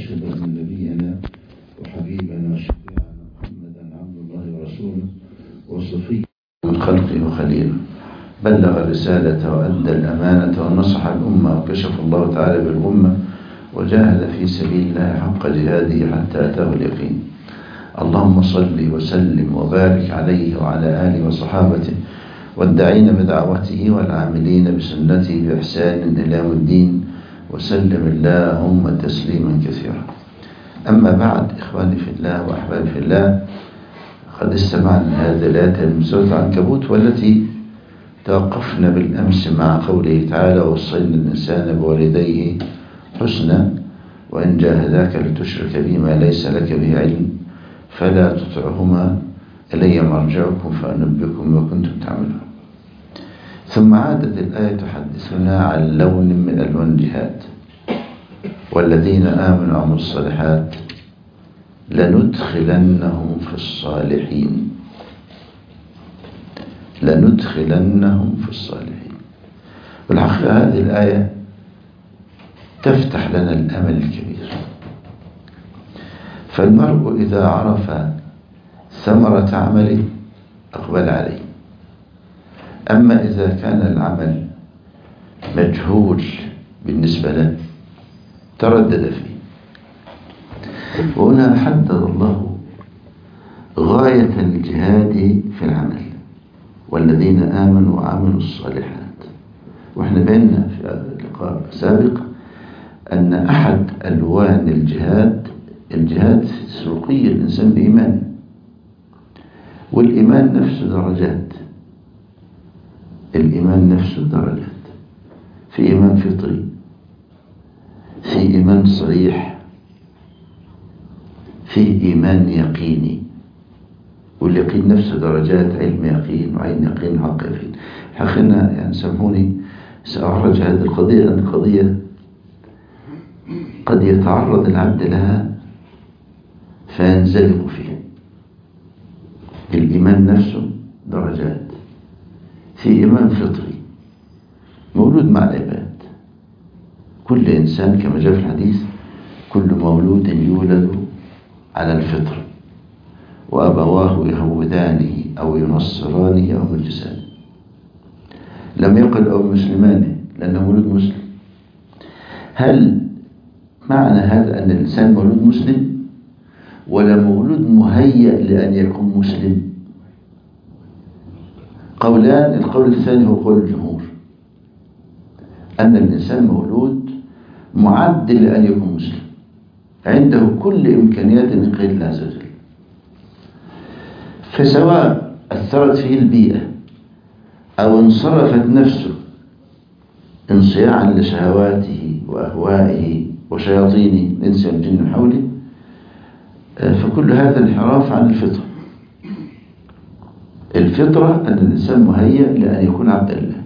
وأشهد أن نبينا وحبيبنا وشفيعنا محمدا عبد الله ورسوله وصفيه من خلقه وخليله بلغ الرسالة وأدى الأمانة ونصح الأمة وكشف الله تعالى بالأمة وجاهد في سبيل الله حق جهاده حتى أتاه اليقين اللهم صل وسلم وبارك عليه وعلى آله وصحابته والداعين بدعوته والعاملين بسنته بإحسان إلى يوم الدين وسلم اللهم تسليما كثيرا أما بعد إخواني في الله وأحبابي في الله قد استمعنا هذه الآية من سورة العنكبوت والتي توقفنا بالأمس مع قوله تعالى وصينا الإنسان بوالديه حسنا وإن جاهداك لتشرك بي ما ليس لك به علم فلا تطعهما إلي مرجعكم فأنبئكم ما كنتم تعملون ثم عادت الآية تحدثنا عن لون من ألوان الجهاد والذين آمنوا وعملوا الصالحات لندخلنهم في الصالحين لندخلنهم في الصالحين والحقيقة هذه الآية تفتح لنا الأمل الكبير فالمرء إذا عرف ثمرة عمله أقبل عليه أما إذا كان العمل مجهول بالنسبة له تردد فيه وهنا حدد الله غاية الجهاد في العمل والذين آمنوا وعملوا الصالحات وإحنا بينا في هذا اللقاء السابق أن أحد ألوان الجهاد الجهاد سلوكي الإنسان بإيمان والإيمان نفسه درجات الإيمان نفسه درجات في إيمان فطري في إيمان صريح في إيمان يقيني واليقين نفسه درجات علم يقين وعين يقين حق يقين حقنا يعني سامحوني سأعرج هذه القضية لأن قضية قد يتعرض العبد لها فينزلق فيها الإيمان نفسه درجات في إيمان فطري مولود مع العباد كل إنسان كما جاء في الحديث كل مولود يولد على الفطر وأبواه يهودانه أو ينصرانه أو مجسانه لم يقل أو مسلمانه لأنه مولود مسلم هل معنى هذا أن الإنسان مولود مسلم ولا مولود مهيأ لأن يكون مسلم قولان القول الثاني هو قول الجمهور أن الإنسان مولود معد لأن يكون مسلم عنده كل إمكانيات الانقياد لله عز وجل فسواء أثرت فيه البيئة أو انصرفت نفسه انصياعا لشهواته وأهوائه وشياطينه الإنس والجن من حوله فكل هذا انحراف عن الفطرة الفطرة أن الإنسان مهيأ لأن يكون عبد الله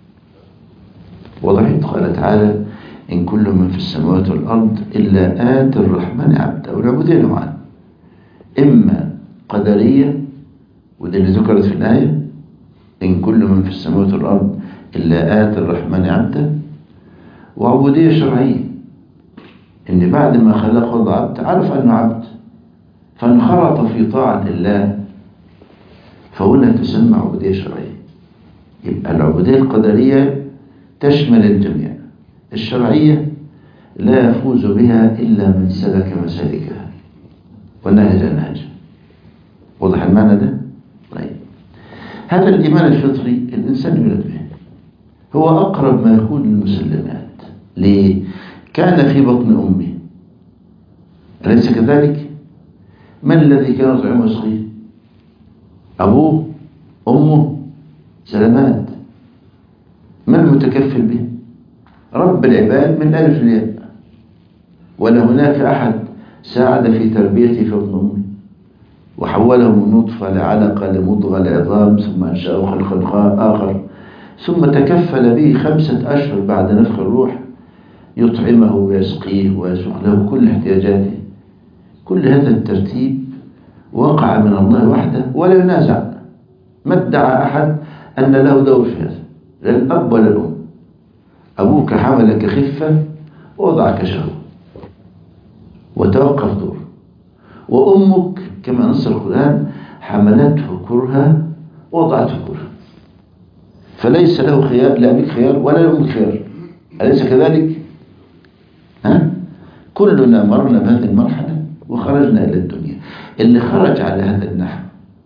وضحت قال تعالى إن كل من في السماوات والأرض إلا آت الرحمن عبدا والعبودية نوعان إما قدرية وده اللي ذكرت في الآية إن كل من في السماوات والأرض إلا آت الرحمن عبدا وعبودية شرعية إن بعد ما خلقه الله عبد عرف أنه عبد فانخرط في طاعة الله فهنا تسمى عبودية شرعية يبقى العبودية القدرية تشمل الجميع الشرعية لا يفوز بها إلا من سلك مسالكها ونهج نهج واضح المعنى ده؟ طيب هذا الإيمان الفطري الإنسان يولد به هو أقرب ما يكون للمسلمات ليه؟ كان في بطن أمه أليس كذلك؟ من الذي كان يطعمه ويسقيه؟ أبوه أمه سلامات من المتكفل به رب العباد من ألف الياء ولا هناك أحد ساعد في تربيته في بطن أمه وحوله من نطفة لعلقة لمضغة لعظام ثم أنشأه خلقا آخر ثم تكفل به خمسة أشهر بعد نفخ الروح يطعمه ويسقيه ويسوق له كل احتياجاته كل هذا الترتيب وقع من الله وحده ولا ينازع ما ادعى أحد أن له دور في هذا لا الأب ولا الأم أبوك حملك خفة ووضعك شهوة وتوقف دوره وأمك كما نص القرآن حملته كرها ووضعته كرها فليس له خيار لأبيك خيار ولا لأمك خيار أليس كذلك؟ ها؟ كلنا مرنا بهذه المرحلة وخرجنا إلى الدنيا اللي خرج على هذا النحو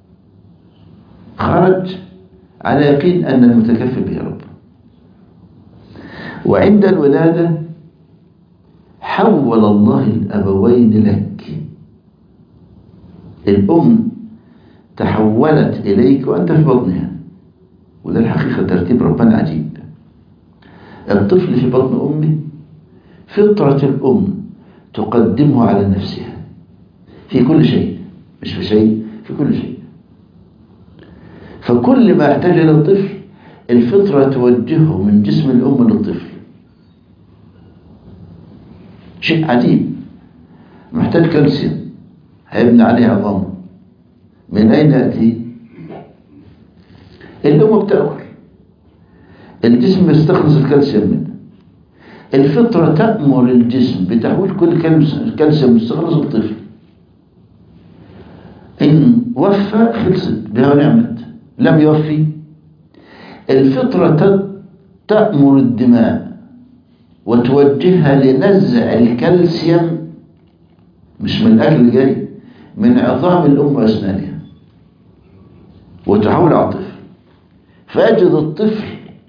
خرج على يقين أن المتكفل به رب وعند الولادة حول الله الأبوين لك الأم تحولت إليك وأنت في بطنها وده الحقيقة ترتيب ربنا عجيب الطفل في بطن أمه فطرة الأم تقدمه على نفسها في كل شيء مش في شيء في كل شيء فكل ما يحتاج إلى الطفل الفطرة توجهه من جسم الأم للطفل شيء عجيب محتاج كالسيوم هيبني عليه عظامه من أين يأتي الأم بتأكل الجسم يستخلص الكالسيوم منه الفطرة تأمر الجسم بتحويل كل كالسيوم مستخلص الطفل إن وفى خلصت بها ونعمت لم يوفي الفطرة تأمر الدماء وتوجهها لنزع الكالسيوم مش من الأكل جاي من عظام الأم وأسنانها وتحول على الطفل فيجد الطفل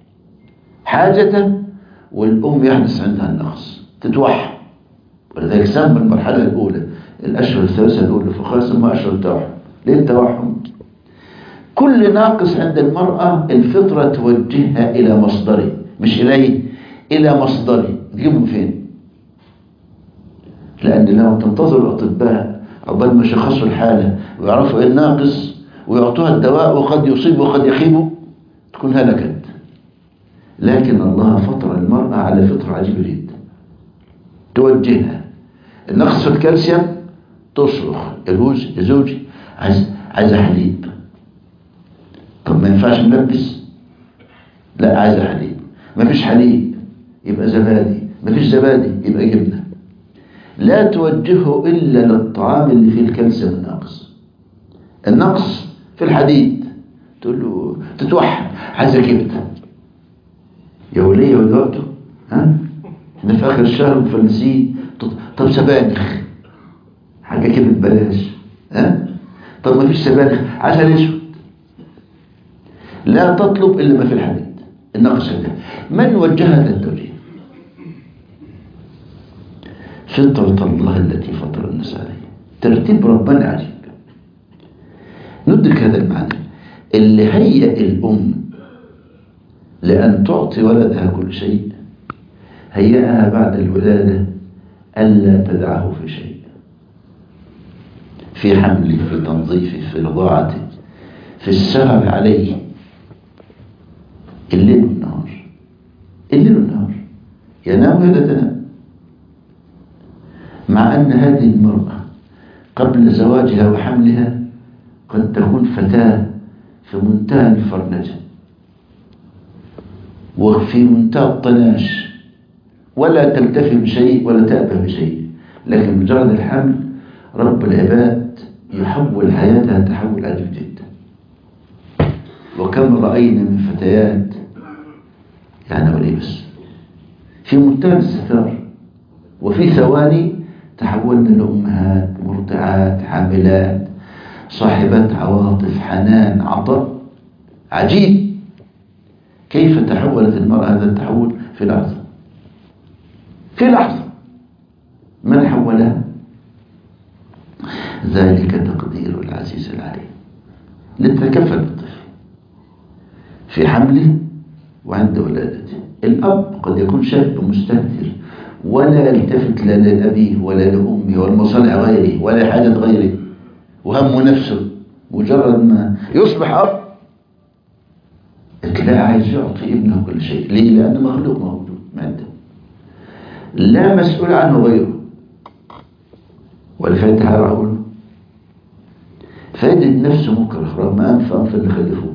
حاجة والأم يحدث عندها النقص تتوحم ولذلك سمى المرحلة الأولى الأشهر الثلاثة الأولى فقال سمى أشهر التوحم ليه التوحم؟ كل ناقص عند المرأة الفطرة توجهها إلى مصدره مش إليه إلى مصدره تجيبهم فين؟ لأن لو تنتظر الأطباء عقبال ما يشخصوا الحالة ويعرفوا إيه الناقص ويعطوها الدواء وقد يصيب وقد يخيب تكون هلكت لكن الله فطر المرأة على فطرة عجيبة جدا توجهها النقص في الكالسيوم تصرخ يا جوز يا زوجي عايز عايزة حليب طب ما ينفعش نلبس لا عايزة حليب ما فيش حليب يبقى زبادي ما فيش زبادي يبقى جبنة لا توجهه إلا للطعام اللي فيه الكالسيوم الناقص النقص في الحديد تقول له تتوحد عايزة كبدة يا وليه ودوقته ها احنا في اخر الشهر مفلسين طب سبانخ حاجه كده ببلاش ها طب ما فيش سبانخ عسل اسود لا تطلب الا ما في الحديد النقص ده من وجهها التوجيه فطرة الله التي فطر الناس عليها ترتيب ربنا عجيب ندرك هذا المعنى اللي هيئ الأم لأن تعطي ولدها كل شيء هيئها بعد الولادة ألا تدعه في شيء في حمله في تنظيفه في رضاعته في السهر عليه الليل والنهار الليل والنهار ينام ولا تنام مع أن هذه المرأة قبل زواجها وحملها قد تكون فتاة في منتهى الفرنجة وفي منتهى الطناش ولا تلتفي بشيء ولا تأبه بشيء لكن مجرد الحمل رب العباد يحول حياتها تحول عجيب جدا وكم رأينا من فتيات يعني وليه بس في منتهى الاستثار وفي ثواني تحولنا لأمهات مرضعات حاملات صاحبات عواطف حنان عطاء عجيب كيف تحولت المرأة هذا التحول في لحظة في لحظة من حولها ذلك تقدير العزيز العليم لتكفل بالطفل في حمله وعند ولادته الأب قد يكون شاب مستهتر ولا يلتفت لا لأبيه ولا لأمه والمصالح غيره ولا حاجة غيره وهم نفسه مجرد ما يصبح أب تلاقي عايز يعطي ابنه كل شيء ليه؟ لأنه مخلوق موجود عنده لا مسؤول عنه غيره ولذلك تعالى أقول فيجد نفسه مكره رغم أنف أنف اللي خلفوه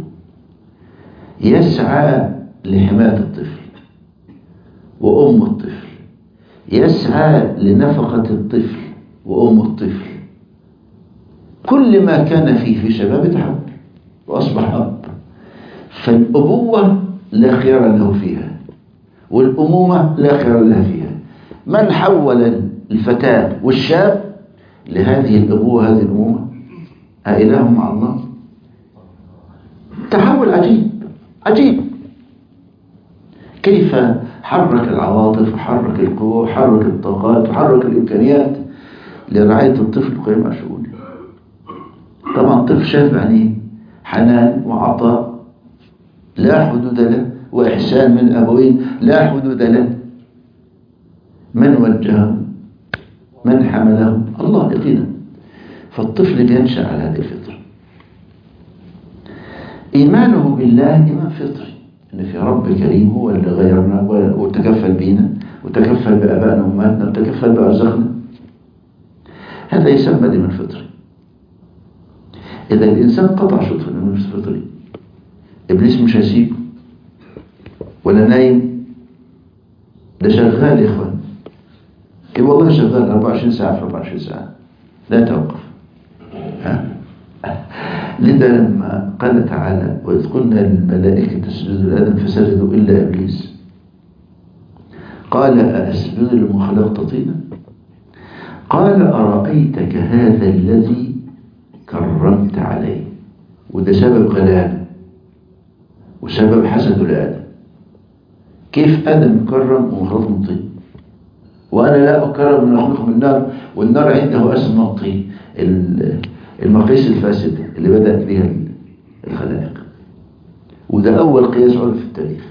يسعى لحماية الطفل وأم الطفل يسعى لنفقة الطفل وأم الطفل كل ما كان فيه في شباب تحول وأصبح أب فالأبوة لا خيار له فيها والأمومة لا خيار لها فيها من حول الفتاة والشاب لهذه الأبوة هذه الأمومة أإله مع الله تحول عجيب عجيب كيف حرك العواطف وحرك القوة وحرك الطاقات وحرك الإمكانيات لرعاية الطفل وقيام شؤونه طبعا الطفل شاف يعني حنان وعطاء لا حدود له وإحسان من الأبوين لا حدود له من وجهه من حمله الله يقينا فالطفل بينشأ على هذه الفطرة إيمانه بالله إيمان فطري إن في رب كريم هو اللي غيرنا وتكفل بينا وتكفل بآبائنا وأمهاتنا وتكفل بأرزاقنا هذا يسمى الإيمان الفطري إذا الإنسان قطع شوط في الإيمان الفطري إبليس مش هيسيبه ولا نايم ده شغال يا إخوان إيه والله شغال 24 ساعة في 24 ساعة لا توقف ها لذا لما قال تعالى وإذ قلنا للملائكة اسجدوا لآدم فسجدوا إلا إبليس قال أأسجد لمن خلقت طينا قال أرأيتك هذا الذي كرمت عليه وده سبب غلابه وسبب حسد لآدم كيف آدم مكرم ومخلوق من طين وأنا لا أكرم من أخلق من النار والنار عنده أسمى الطين المقيس الفاسد اللي بدأت بها الخلائق وده أول قياس عرف في التاريخ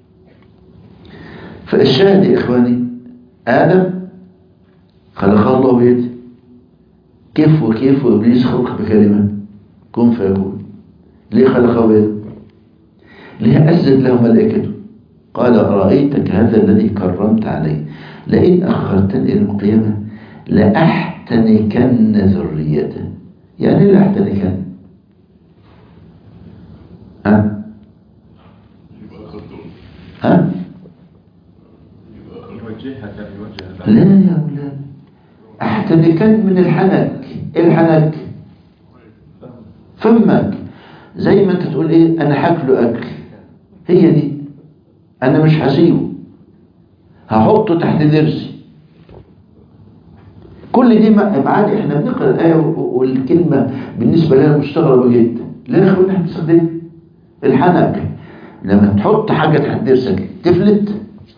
فالشاهد يا إخواني آدم خلقه الله بيده كيف وكيف وإبليس خلق بكلمة كن فيكون ليه خلقه بيده ليه أسجد له ملائكته قال أرأيتك هذا الذي كرمت عليه لئن أخرتني إلى القيامة لأحتنكن ذريته يعني لا أحتنكن ها ها يوجهها كان يوجه لا يا أولاد أحتنكن من الحنك إيه الحنك فمك زي ما انت تقول ايه انا هاكله اكل هي دي انا مش هسيبه هحطه تحت ضرسي كل دي معاني احنا بنقرا الايه والكلمه بالنسبه لنا مستغربه جدا لا يا اخوان احنا بنستخدمها الحنك لما تحط حاجه تحت ضرسك تفلت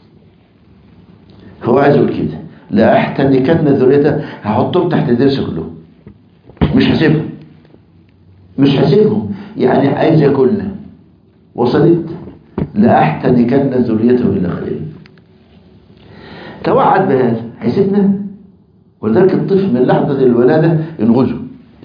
هو عايز يقول كده لا احتنكن ذريته هحطهم تحت ضرسي كلهم مش هسيبهم مش هسيبهم يعني عايز ياكلنا وصلت لأحتنكن ذريته إلى خير توعد بهذا هيسيبنا ولذلك الطفل من لحظة الولادة ينغزه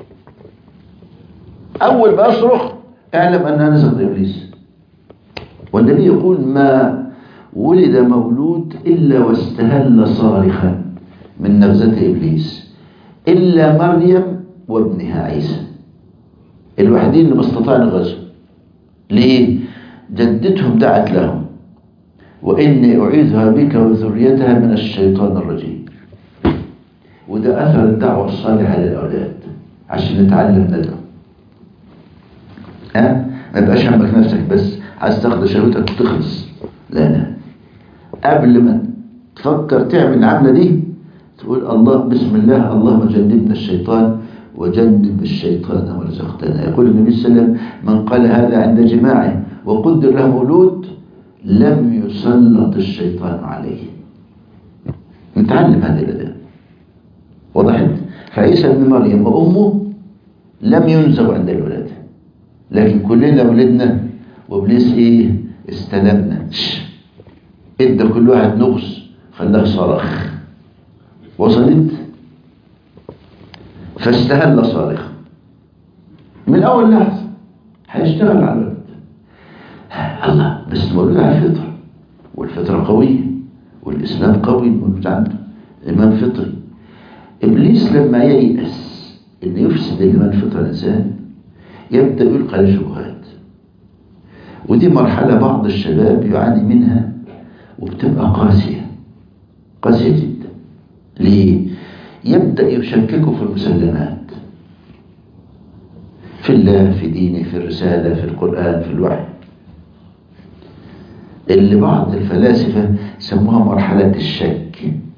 أول ما يصرخ اعلم أنها نزغ إبليس والنبي يقول ما ولد مولود إلا واستهل صارخا من نغزة إبليس إلا مريم وابنها عيسى الوحيدين اللي ما استطاعوا الغزو ليه جدتهم دعت لهم وإني أعيذها بك وذريتها من الشيطان الرجيم وده أثر الدعوة الصالحة للأولاد عشان نتعلم ندعو ها ما يبقاش همك نفسك بس عايز تاخد شهوتك وتخلص لا لا قبل ما تفكر تعمل العملة دي تقول الله بسم الله اللهم جنبنا الشيطان وجنب الشيطان ورزقتنا يقول النبي صلى الله عليه وسلم من قال هذا عند جماعه وقدر له مولود لم يسلط الشيطان عليه نتعلم هذه الأداء وضحت فعيسى بن مريم وأمه لم ينزغ عند الولادة لكن كلنا ولدنا وابليس ايه استلمنا ادى كل واحد نغص خلاه صرخ وصلت فاستهل صارخ من اول لحظه هيشتغل على الولد الله بس مولود على الفطره والفطره قويه والاسلام قوي المولود عنده ايمان فطري ابليس لما ييأس ان يفسد الايمان الفطري الانسان يبدا يلقى عليه شبهات ودي مرحله بعض الشباب يعاني منها وبتبقى قاسيه قاسيه جدا ليه يبدأ يشككه في المسلمات في الله في دينه في الرسالة في القرآن في الوحي اللي بعض الفلاسفة سموها مرحلة الشك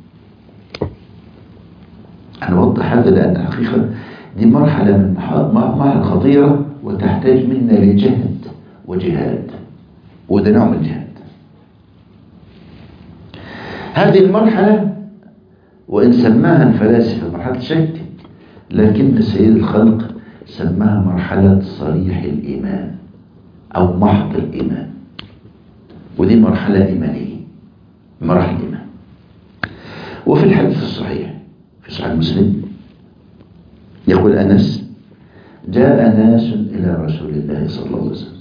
أنا أوضح هذا لأن الحقيقة دي مرحلة من مرحلة خطيرة وتحتاج منا لجهد وجهاد وده نوع من الجهاد هذه المرحلة وإن سماها الفلاسفة مرحلة شك لكن سيد الخلق سماها مرحلة صريح الإيمان أو محض الإيمان ودي مرحلة إيمانية مراحل الإيمان وفي الحديث الصحيح في صحيح مسلم يقول أنس جاء ناس إلى رسول الله صلى الله عليه وسلم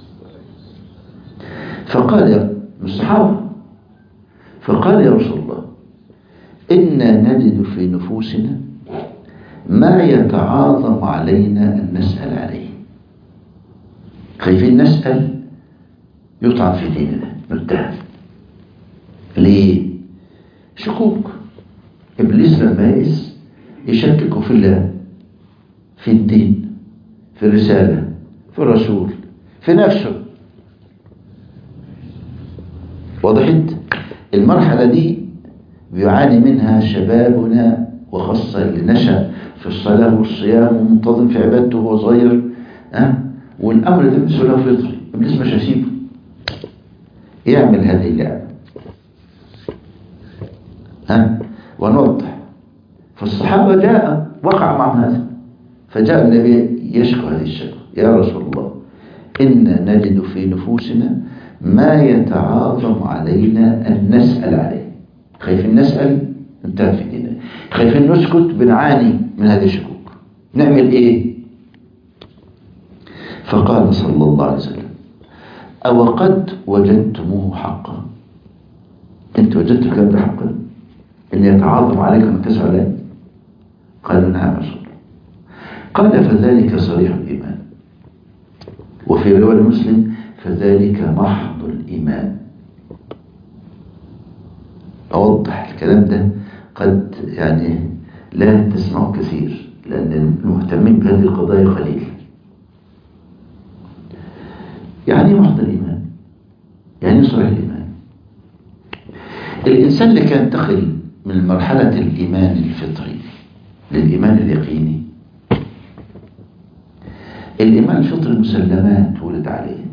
فقال يا الصحابة فقال يا رسول الله إنا نجد في نفوسنا ما يتعاظم علينا أن نسأل عليه خايفين نسأل يطعن في ديننا نتهم ليه شكوك إبليس لما يئس يشكك في الله في الدين في الرسالة في الرسول في نفسه وضحت المرحلة دي بيعاني منها شبابنا وخاصة اللي نشأ في الصلاة والصيام ومنتظم في عبادته وهو صغير أه؟ والأمر ده بالنسبة له فطري إبليس مش هيسيبه يعمل هذه اللعبة ها ونوضح فالصحابة جاء وقع معهم هذا فجاء النبي يشكو هذه الشكوى يا رسول الله إنا نجد في نفوسنا ما يتعاظم علينا أن نسأل عليه خايفين نسأل انتهى في ديننا خايفين نسكت بنعاني من هذه الشكوك نعمل ايه فقال صلى الله عليه وسلم أو قد وجدتموه حقا انت وجدت الكلام ده حقا ان يتعاظم عليكم ان تسأل عليه قالوا نعم رسول الله قال فذلك صريح الإيمان وفي رواية مسلم فذلك محض الإيمان أوضح الكلام ده قد يعني لا تسمعه كثير لأن المهتمين بهذه القضايا قليل يعني محض الإيمان يعني صريح الإيمان الإنسان اللي كان ينتقل من مرحلة الإيمان الفطري للإيمان اليقيني الإيمان الفطري مسلمات ولد عليه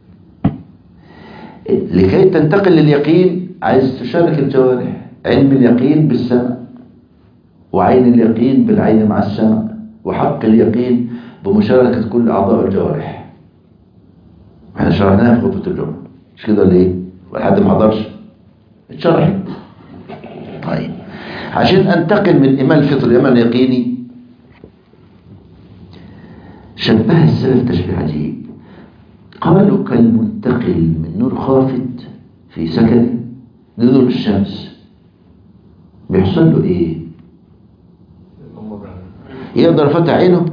لكي تنتقل لليقين عايز تشارك الجوارح علم اليقين بالسمع وعين اليقين بالعين مع السمع وحق اليقين بمشاركة كل أعضاء الجوارح احنا شرحناها في خطبة الجمعة مش كده ولا ايه؟ ولا ما حضرش اتشرحت طيب عشان انتقل من ايمان الفطر الإيمان اليقيني شبه السلف تشبيه عجيب قالوا كالمنتقل من نور خافت في سكنه لنور الشمس بيحصل له ايه يقدر يفتح عينه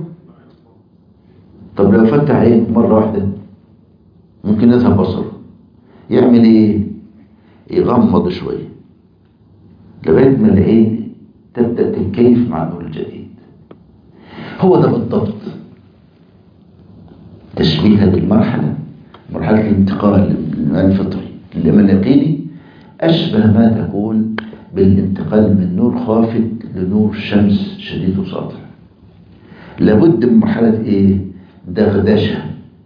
طب لو فتح عينه مرة واحدة ممكن يذهب بصره يعمل ايه يغمض شوية لغاية ما العين تبدأ تتكيف مع النور الجديد هو ده بالضبط تشبيه هذه المرحلة مرحلة الانتقال من الإيمان الفطري للإيمان اليقيني أشبه ما تكون بالانتقال من نور خافت لنور شمس شديد وساطع لابد من مرحلة إيه؟ دغدشة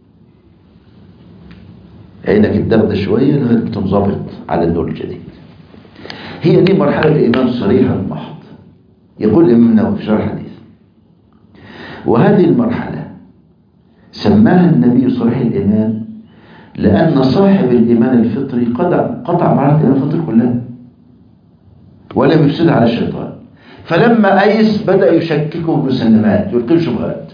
عينك تدغدش شوية لغاية ما تنضبط على النور الجديد هي دي مرحلة الإيمان الصريحة المحض يقول الإمام النووي في شرح حديث وهذه المرحلة سماها النبي صريح الإيمان لأن صاحب الإيمان الفطري قطع قطع مرحلة الإيمان الفطري كلها ولم يفسدها على الشيطان فلما أيس بدأ يشككه بمسلمات يلقي شبهات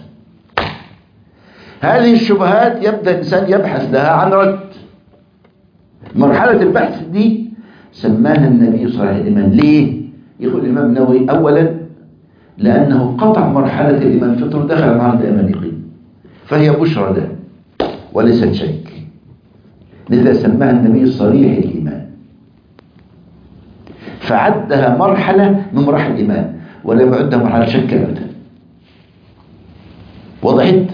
هذه الشبهات يبدأ الإنسان يبحث لها عن رد مرحلة البحث دي سماها النبي صلى الله عليه وسلم ليه؟ يقول الإمام النووي أولا لأنه قطع مرحلة الإيمان الفطر ودخل مرحلة الإيمان اليقين فهي بشرى له وليست شك لذا سماها النبي صريح الإيمان فعدها مرحلة من مراحل الإيمان ولم يعدها مرحلة شك أبدا وضحت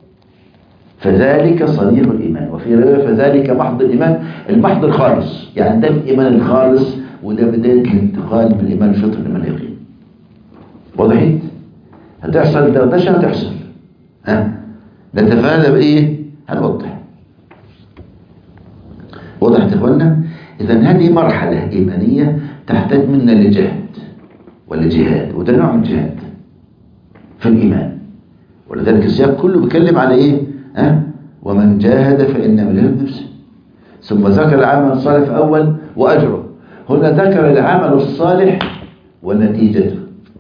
فذلك صريح الإيمان وفي رواية فذلك محض الإيمان المحض الخالص يعني ده الإيمان الخالص وده بداية الانتقال من الإيمان الفطري للإيمان اليقين وضحت هتحصل دردشة هتحصل ها نتفادى بإيه هنوضح وضحت يا إخوانا إذا هذه مرحلة إيمانية تحتاج منا لجهد ولجهاد وده نوع من الجهاد في الإيمان ولذلك السياق كله بيتكلم على إيه ها ومن جاهد فإنما يجاهد نفسه ثم ذكر العمل الصالح في أول وأجره هنا ذكر العمل الصالح ونتيجته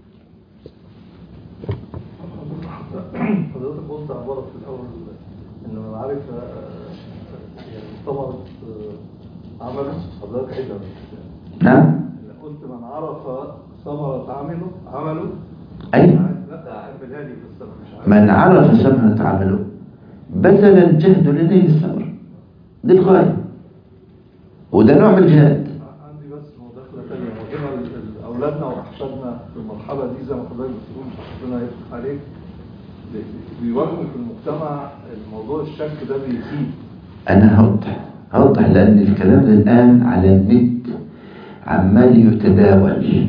حضرتك قلت عبارة في الأول إن من عرف آه، يعني ثمرة آه، عمله حضرتك عيدها نعم قلت من عرف ثمرة عمله عمله أي لا أعملها لي في السنة مش عارف من عرف ثمرة عمله بذل الجهد لنيل الثمرة دي الغاية وده نوع من الجهاد عندي بس مداخلة تانية وهنا ال- ال- أولادنا وأحفادنا في المرحلة دي زي ما حضرتك بتقول ربنا يفتح عليك بي- بيواجهوا في المجتمع الموضوع الشك ده بيزيد أنا هوضح هوضح لأن الكلام ده الآن على النت عمال يتداول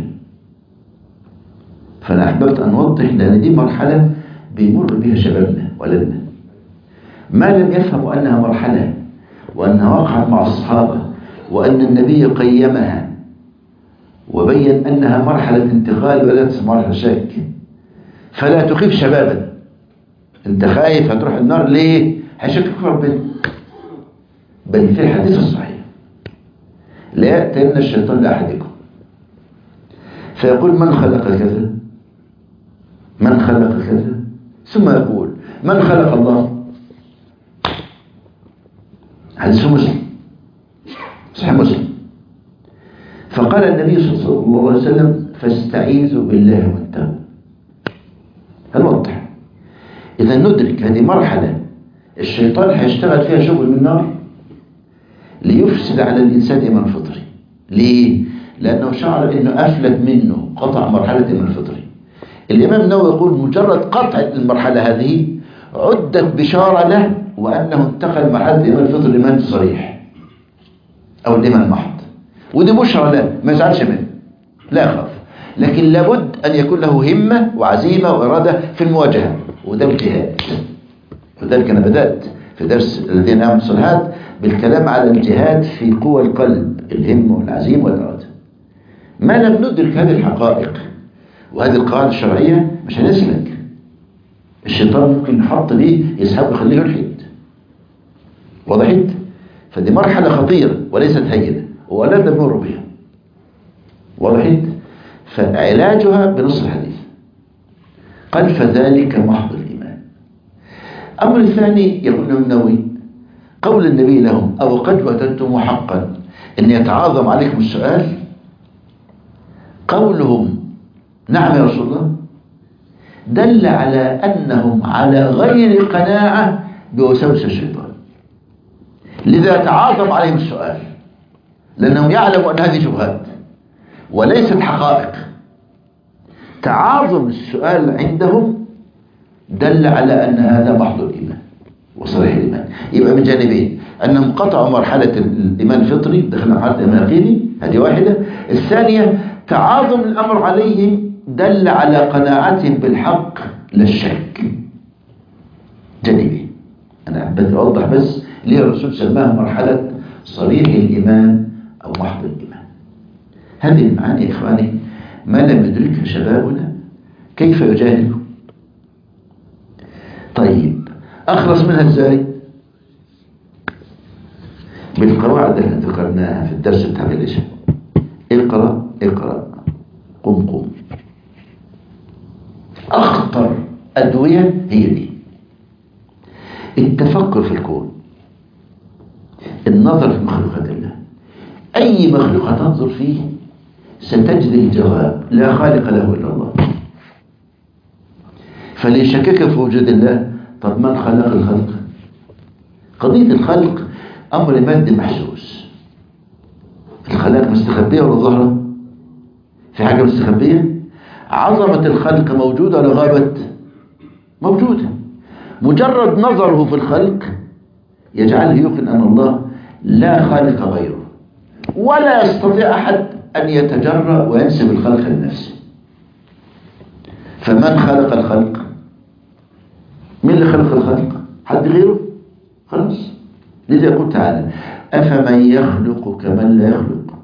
فأنا أحببت أن أوضح لأن دي مرحلة بيمر بها شبابنا ولدنا ما لم يفهموا أنها مرحلة وأنها وقعت مع الصحابة وأن النبي قيمها وبين أنها مرحلة انتقال وليست مرحلة شك فلا تخيف شبابا انت خايف هتروح النار ليه هيشكك في ربنا بل في الحديث الصحيح لا يأتين الشيطان لأحدكم فيقول من خلق كذا من خلق كذا ثم يقول من خلق الله حديث مسلم صحيح مسلم فقال النبي صلى الله عليه وسلم فاستعيذوا بالله وانتهوا هنوضح إذا ندرك هذه مرحلة الشيطان هيشتغل فيها شغل من نار ليفسد على الإنسان إيمان فطري ليه؟ لأنه شعر أنه أفلت منه قطع مرحلة إيمان فطري الإمام النووي يقول مجرد قطع المرحلة هذه عدت بشارة له وأنه انتقل مرحلة الإيمان الفطري الإيمان الصريح أو الإيمان المحض ودي بشرى له ما يزعلش منه لا يخاف لكن لابد أن يكون له همة وعزيمة وإرادة في المواجهة وده الجهاد وذلك أنا بدأت في درس الذين آمنوا الصالحات بالكلام على الجهاد في قوى القلب الهمة والعزيمة والإرادة ما لم ندرك هذه الحقائق وهذه القواعد الشرعية مش هنسلك الشيطان ممكن يحط ليه يسحبه يخليه يلحد وضحت فدي مرحلة خطيرة وليست هينة وأولادنا بنمر بها وضحت فعلاجها بنص الحديث قال فذلك محض الإيمان أمر الثاني يقول ابن النووي قول النبي لهم أو قد وجدتم حقا أن يتعاظم عليكم السؤال قولهم نعم يا رسول الله دل على أنهم على غير قناعة بوسوس الشيطان لذا تعاظم عليهم السؤال لأنهم يعلموا أن هذه شبهات وليست حقائق تعاظم السؤال عندهم دل على أن هذا محض الإيمان وصريح الإيمان يبقى من جانبين أنهم قطعوا مرحلة الإيمان الفطري دخلنا مرحلة الإيمان اليقيني هذه واحدة الثانية تعاظم الأمر عليهم دل على قناعتهم بالحق لا الشك جانبين أنا بدي أوضح بس ليه الرسول سماها مرحلة صريح الإيمان أو محض الإيمان هذه المعاني يا إخواني ما لم يدركها شبابنا كيف يجاهدوا طيب أخلص منها إزاي بالقواعد اللي ذكرناها في الدرس بتاع العشاء اقرأ اقرأ قم قم أخطر أدوية هي دي التفكر في الكون النظر في مخلوقات الله أي مخلوق تنظر فيه ستجد الجواب لا خالق له إلا الله فليشكك في وجود الله طب من خلق الخلق قضية الخلق أمر مادي محسوس الخلاق مستخبية ولا ظاهرة في حاجة مستخبية عظمة الخلق موجودة ولا غابت موجودة مجرد نظره في الخلق يجعله يوقن أن الله لا خالق غيره ولا يستطيع أحد أن يتجرأ وينسب الخلق لنفسه فمن خلق الخلق مين اللي خلق الخلق حد غيره خلاص لذا يقول تعالى أفمن يخلق كمن لا يخلق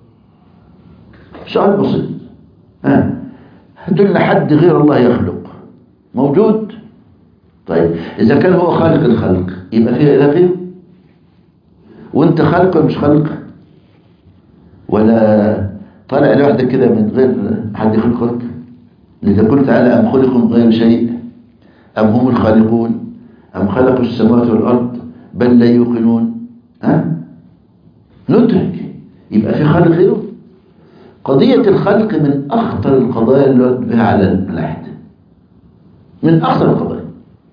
سؤال بسيط ها هاتوا لنا حد غير الله يخلق موجود طيب إذا كان هو خالق الخلق يبقى فيه إله غيره وانت خلق ولا مش خلق ولا طالع لوحدك كده من غير حد يخلقك لذا قلت تعالى أم خلقوا من غير شيء أم هم الخالقون أم خلقوا السماوات والأرض بل لا يوقنون ها ندرك يبقى في خالق غيره قضية الخلق من أخطر القضايا اللي رد بها على الملاحدة من أخطر القضايا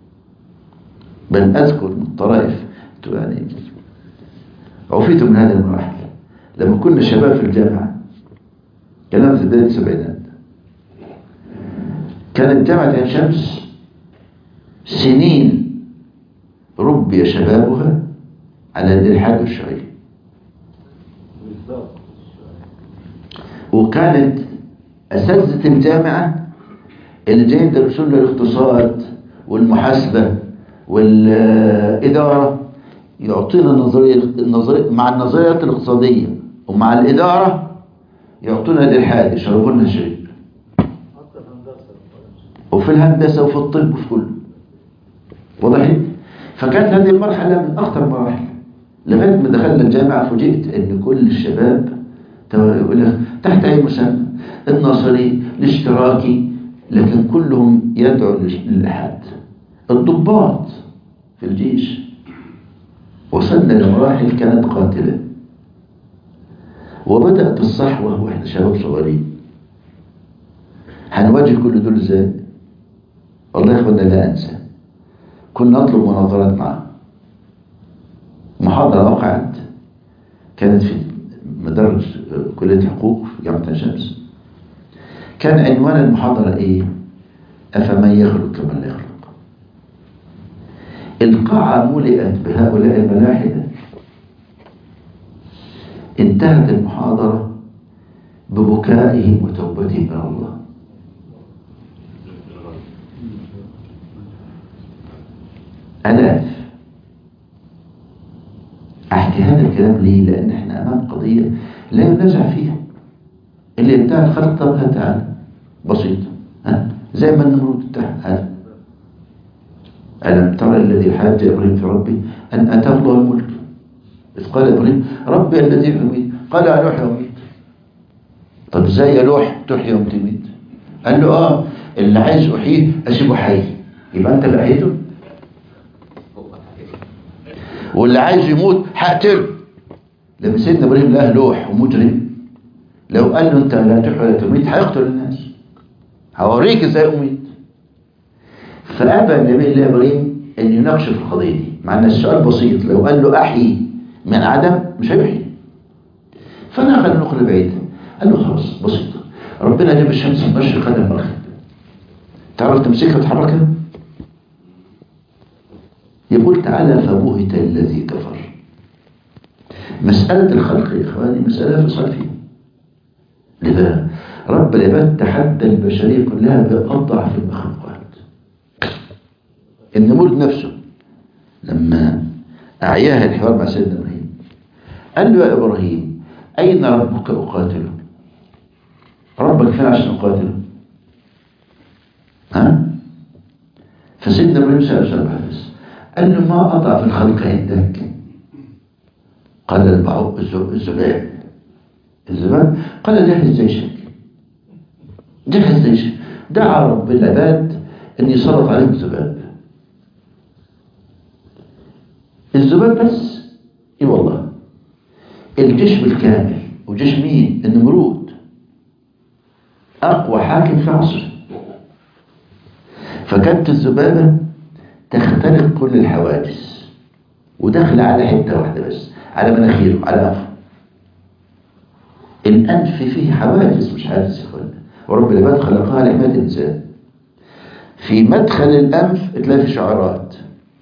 بل أذكر من الطرائف يعني عفيت من هذه المراحل لما كنا شباب في الجامعة كلام في بداية السبعينات كانت جامعة عين شمس سنين ربي شبابها على الإلحاد والشيوعية بالظبط وكانت أساتذة الجامعة اللي جايين يدرسوا لنا الاقتصاد والمحاسبة والإدارة يعطينا النظرية النظرية مع النظريات الاقتصادية ومع الإدارة يعطونا الإلحاد يشربوا لنا الشريك حتى الهندسه وفي الهندسة وفي الطب وفي كله وضحت فكانت هذه المرحلة من أخطر المراحل لغاية ما دخلنا الجامعة فوجئت أن كل الشباب يقول لك تحت أي مسمى النصري الاشتراكي لكن كلهم يدعو للإلحاد الضباط في الجيش وصلنا لمراحل كانت قاتلة وبدأت الصحوة وإحنا شباب صغيرين هنواجه كل دول ازاي والله يا اخوانا لا انسى كنا نطلب مناظرات معه محاضرة وقعت كانت في مدرج كلية الحقوق في جامعة عين شمس كان عنوان المحاضرة ايه افمن يخلق كمن لا يخلق القاعة ملئت بهؤلاء الملاحدة انتهت المحاضرة ببكائهم وتوبتهم إلى الله آلاف أحكي هذا الكلام ليه؟ لأن احنا أمام قضية لا ينازع فيها اللي انتهى الخلق طبعا تعالى بسيطة ها؟ زي ما النمرود انتهى هذا ألم ترى الذي حاج إبراهيم في ربي أن أتاه الله الملك إذ قال إبراهيم ربي الذي يحيي قال ألوح وميت طب ازاي يا لوح تحيي وتميت قال له اه اللي عايز احييه اسيبه حي يبقى انت اللي احييته واللي عايز يموت هقتله لما سيدنا ابراهيم لقاه لوح ومجرم لو قال له انت لا تحيي ولا تميت هيقتل الناس هوريك ازاي اميت فابى النبي الله ابراهيم ان يناقش في القضيه دي مع ان السؤال بسيط لو قال له احيي من عدم مش هيحيي فنقل نقل بعيد قال له خلاص بسيطه ربنا جاب الشمس من مشرق قدم المغرب تعرف تمسكها وتحركها يقول تعالى فبهت الذي كفر مسألة الخلق يا إخواني مسألة فصل فيها لذا رب العباد تحدى البشرية كلها بأضعف المخلوقات النمرود نفسه لما أعياها الحوار مع سيدنا إبراهيم قال له يا إبراهيم أين ربك أقاتله ربك فين عشان أقاتله ها فسيدنا إبراهيم سأل سؤال بس قال له ما أضعف الخلق عندك قال البعوض الزباب الزباب قال جهز جيشك جهز جيشك دعا رب العباد أن يسلط عليهم ذباب الذباب بس اي والله الجيش بالكامل وجيش مين النمرود اقوى حاكم في عصره فكانت الذبابة تخترق كل الحواجز وداخله على حتة واحدة بس على مناخيره على أنفه الأنف فيه حواجز مش حاجز يا اخوانا ورب العباد خلقها لحماية الإنسان في مدخل الأنف تلاقي في شعرات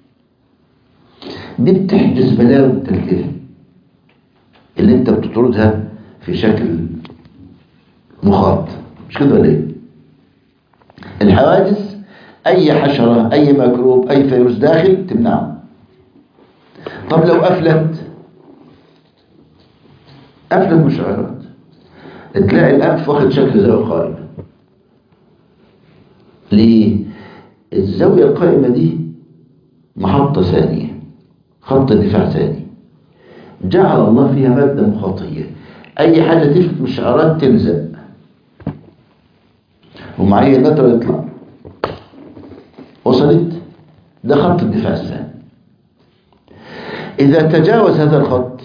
دي بتحجز بلاوي التلكيف اللي انت بتطردها في شكل مخاط مش كده ولا ايه الحواجز اي حشرة اي ميكروب اي فيروس داخل تمنعه طب لو قفلت قفلت مشعرات تلاقي الانف واخد شكل زاوية قائمة ليه الزاوية القائمة دي محطة ثانية خط دفاع ثاني جعل الله فيها مادة مخاطية أي حاجة تفت مشعرات تلزق ومعايا النترة يطلع وصلت ده خط الدفاع الثاني إذا تجاوز هذا الخط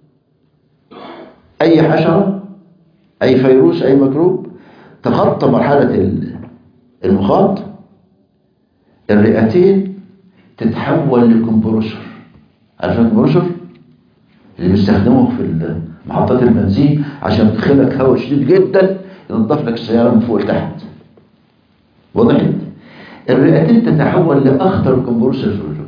أي حشرة أي فيروس أي ميكروب تخطى مرحلة المخاط الرئتين تتحول لكمبروسر عارفين الكمبروسر اللي بيستخدموه في محطات البنزين عشان تدخلك هواء شديد جدا ينظف لك السيارة من فوق لتحت وضحت الرئتين تتحول لأخطر كمبروسر في الوجود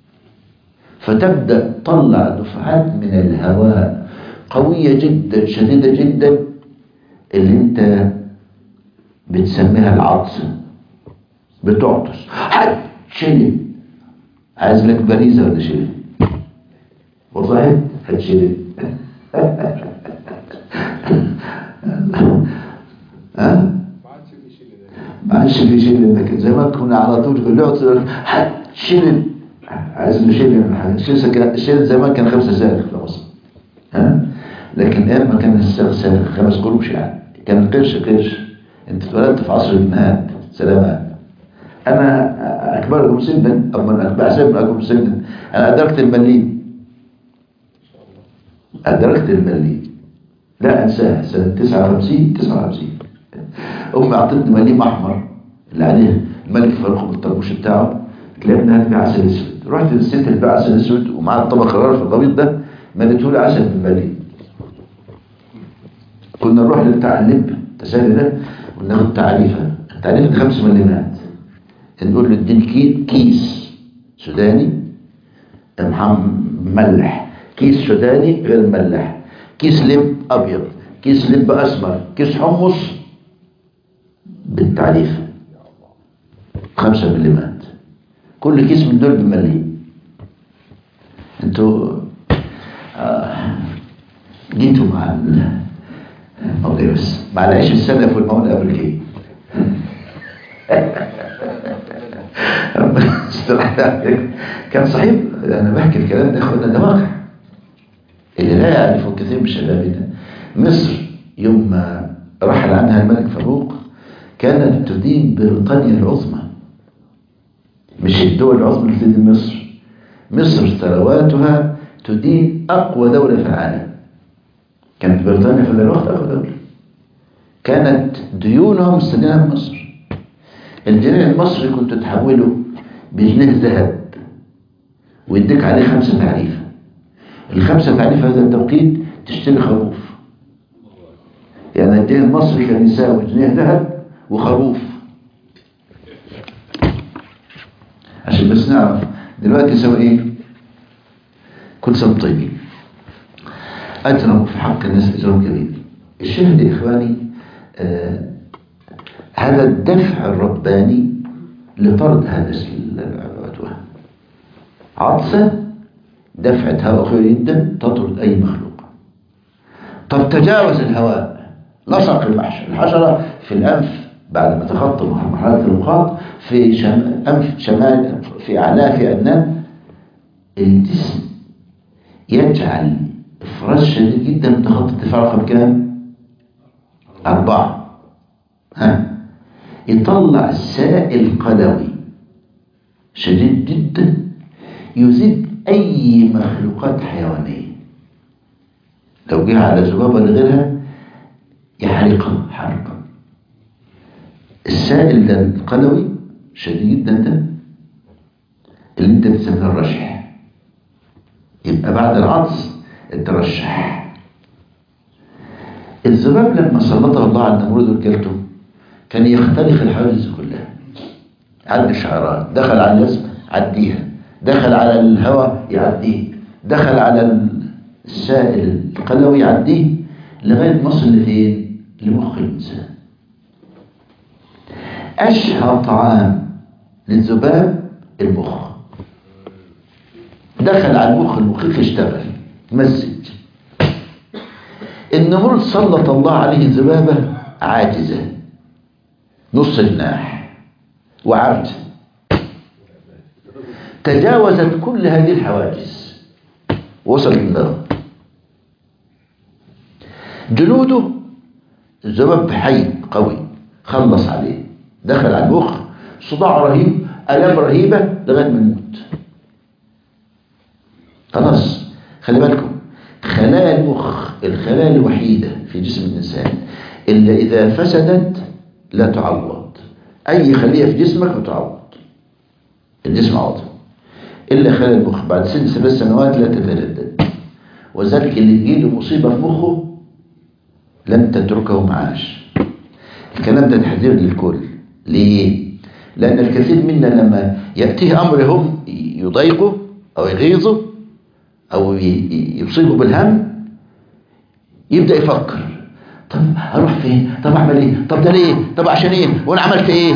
فتبدأ تطلع دفعات من الهواء قوية جدا شديدة جدا اللي انت بتسميها العطسة بتعطس حد شلل عايز لك باريزة ولا شلل وضحت هتشلل ها ما عادش في شلل انك زمان كنا على طول في اللعب هتشلل عايز له شلل الشلل زمان كان خمسة سالخ في مصر ها لكن الان ما كان السالخ خمس قروش يعني كان قرش قرش انت اتولدت في عصر الجنيهات سلامات انا اكبركم سنا او من بحسبكم سنا انا ادركت المليم ادركت المليم لا انساها سنه 59 59 امي اعطتني مليم احمر اللي عليه الملك فاروق بالطربوش بتاعه تلاقينا هات عسل اسود رحت للست اللي بيع عسل اسود ومعاه الطبق قرار في الغويط ده مليته لي عسل بالمليم كنا نروح لبتاع اللب التسالي ده وناخد تعريفه التعريفه دي خمس مليمات نقول له اديني كيس سوداني مملح كيس سوداني غير مملح كيس لب ابيض كيس لب اسمر كيس حمص بالتعريف خمسة مليمات كل كيس من دول بمليم انتوا آه جيتوا مع الموضوع بس مع العيش السلف والمواد الامريكيه كان صحيح انا بحكي الكلام ده اخوانا ده واقع اللي لا يعرفه كثير من شبابنا مصر يوم ما رحل عنها الملك فاروق كانت تدين بريطانيا العظمى مش الدول العظمى اللي تدين مصر مصر ثرواتها تدين اقوى دوله في العالم كانت بريطانيا في الوقت اقوى دوله كانت ديونهم مستدينه من مصر الجنيه المصري كنت تحوله بجنيه ذهب ويديك عليه خمسة تعريفة الخمسة تعريفة هذا التوقيت تشتري خروف يعني الجنيه المصري كان يساوي جنيه ذهب وخروف عشان بس نعرف دلوقتي يساوي ايه كل سنة طيبين أجرم في حق الناس أجرم كبير الشاهد يا إخواني آه هذا الدفع الرباني لطرد هذا العدوان عطسة دفعة هواء قوية جدا تطرد أي مخلوق طب تجاوز الهواء لصق الحشرة في الأنف بعد ما تخطى مرحلة المخاط في شم... أنف شمال في أعلاه في أدناه الجسم يجعل إفراز شديد جدا من تخطي الدفاع رقم كام؟ أربعة ها يطلع سائل قلوي شديد جدا يزيد أي مخلوقات حيوانية لو جه على ذبابة لغيرها يحرقها حرقا السائل ده القلوي شديد جدا ده اللي انت بتسميه الرشح يبقى بعد العطس الترشح الذباب لما سلطه الله على النمرود ورجالته كان يخترق الحواجز كلها عد الشعرات دخل على الجسم عديها دخل على الهواء يعديه دخل على السائل القلوي يعديه لغاية ما وصل لفين لمخ الإنسان أشهر طعام للذباب المخ دخل على المخ المخيخ اشتغل مسج النمرود سلط الله عليه الذبابة عاجزة نص جناح وعرجة تجاوزت كل هذه الحواجز وصل للنار جنوده الذباب حي قوي خلص عليه دخل على المخ صداع رهيب الام رهيبه لغايه ما يموت خلاص خلي بالكم خلايا المخ الخلايا الوحيده في جسم الانسان اللي اذا فسدت لا تعوض اي خليه في جسمك بتعوض الجسم عوض الا خلايا المخ بعد سن ثلاث سنوات لا تتجدد وذلك اللي تجيله مصيبه في مخه لن تتركه معاش الكلام ده تحذير للكل ليه لان الكثير منا لما ياتيه امر هم يضايقه او يغيظه او يصيبه بالهم يبدا يفكر طب اروح فين طب اعمل ايه طب ده ليه طب عشان ايه وانا عملت ايه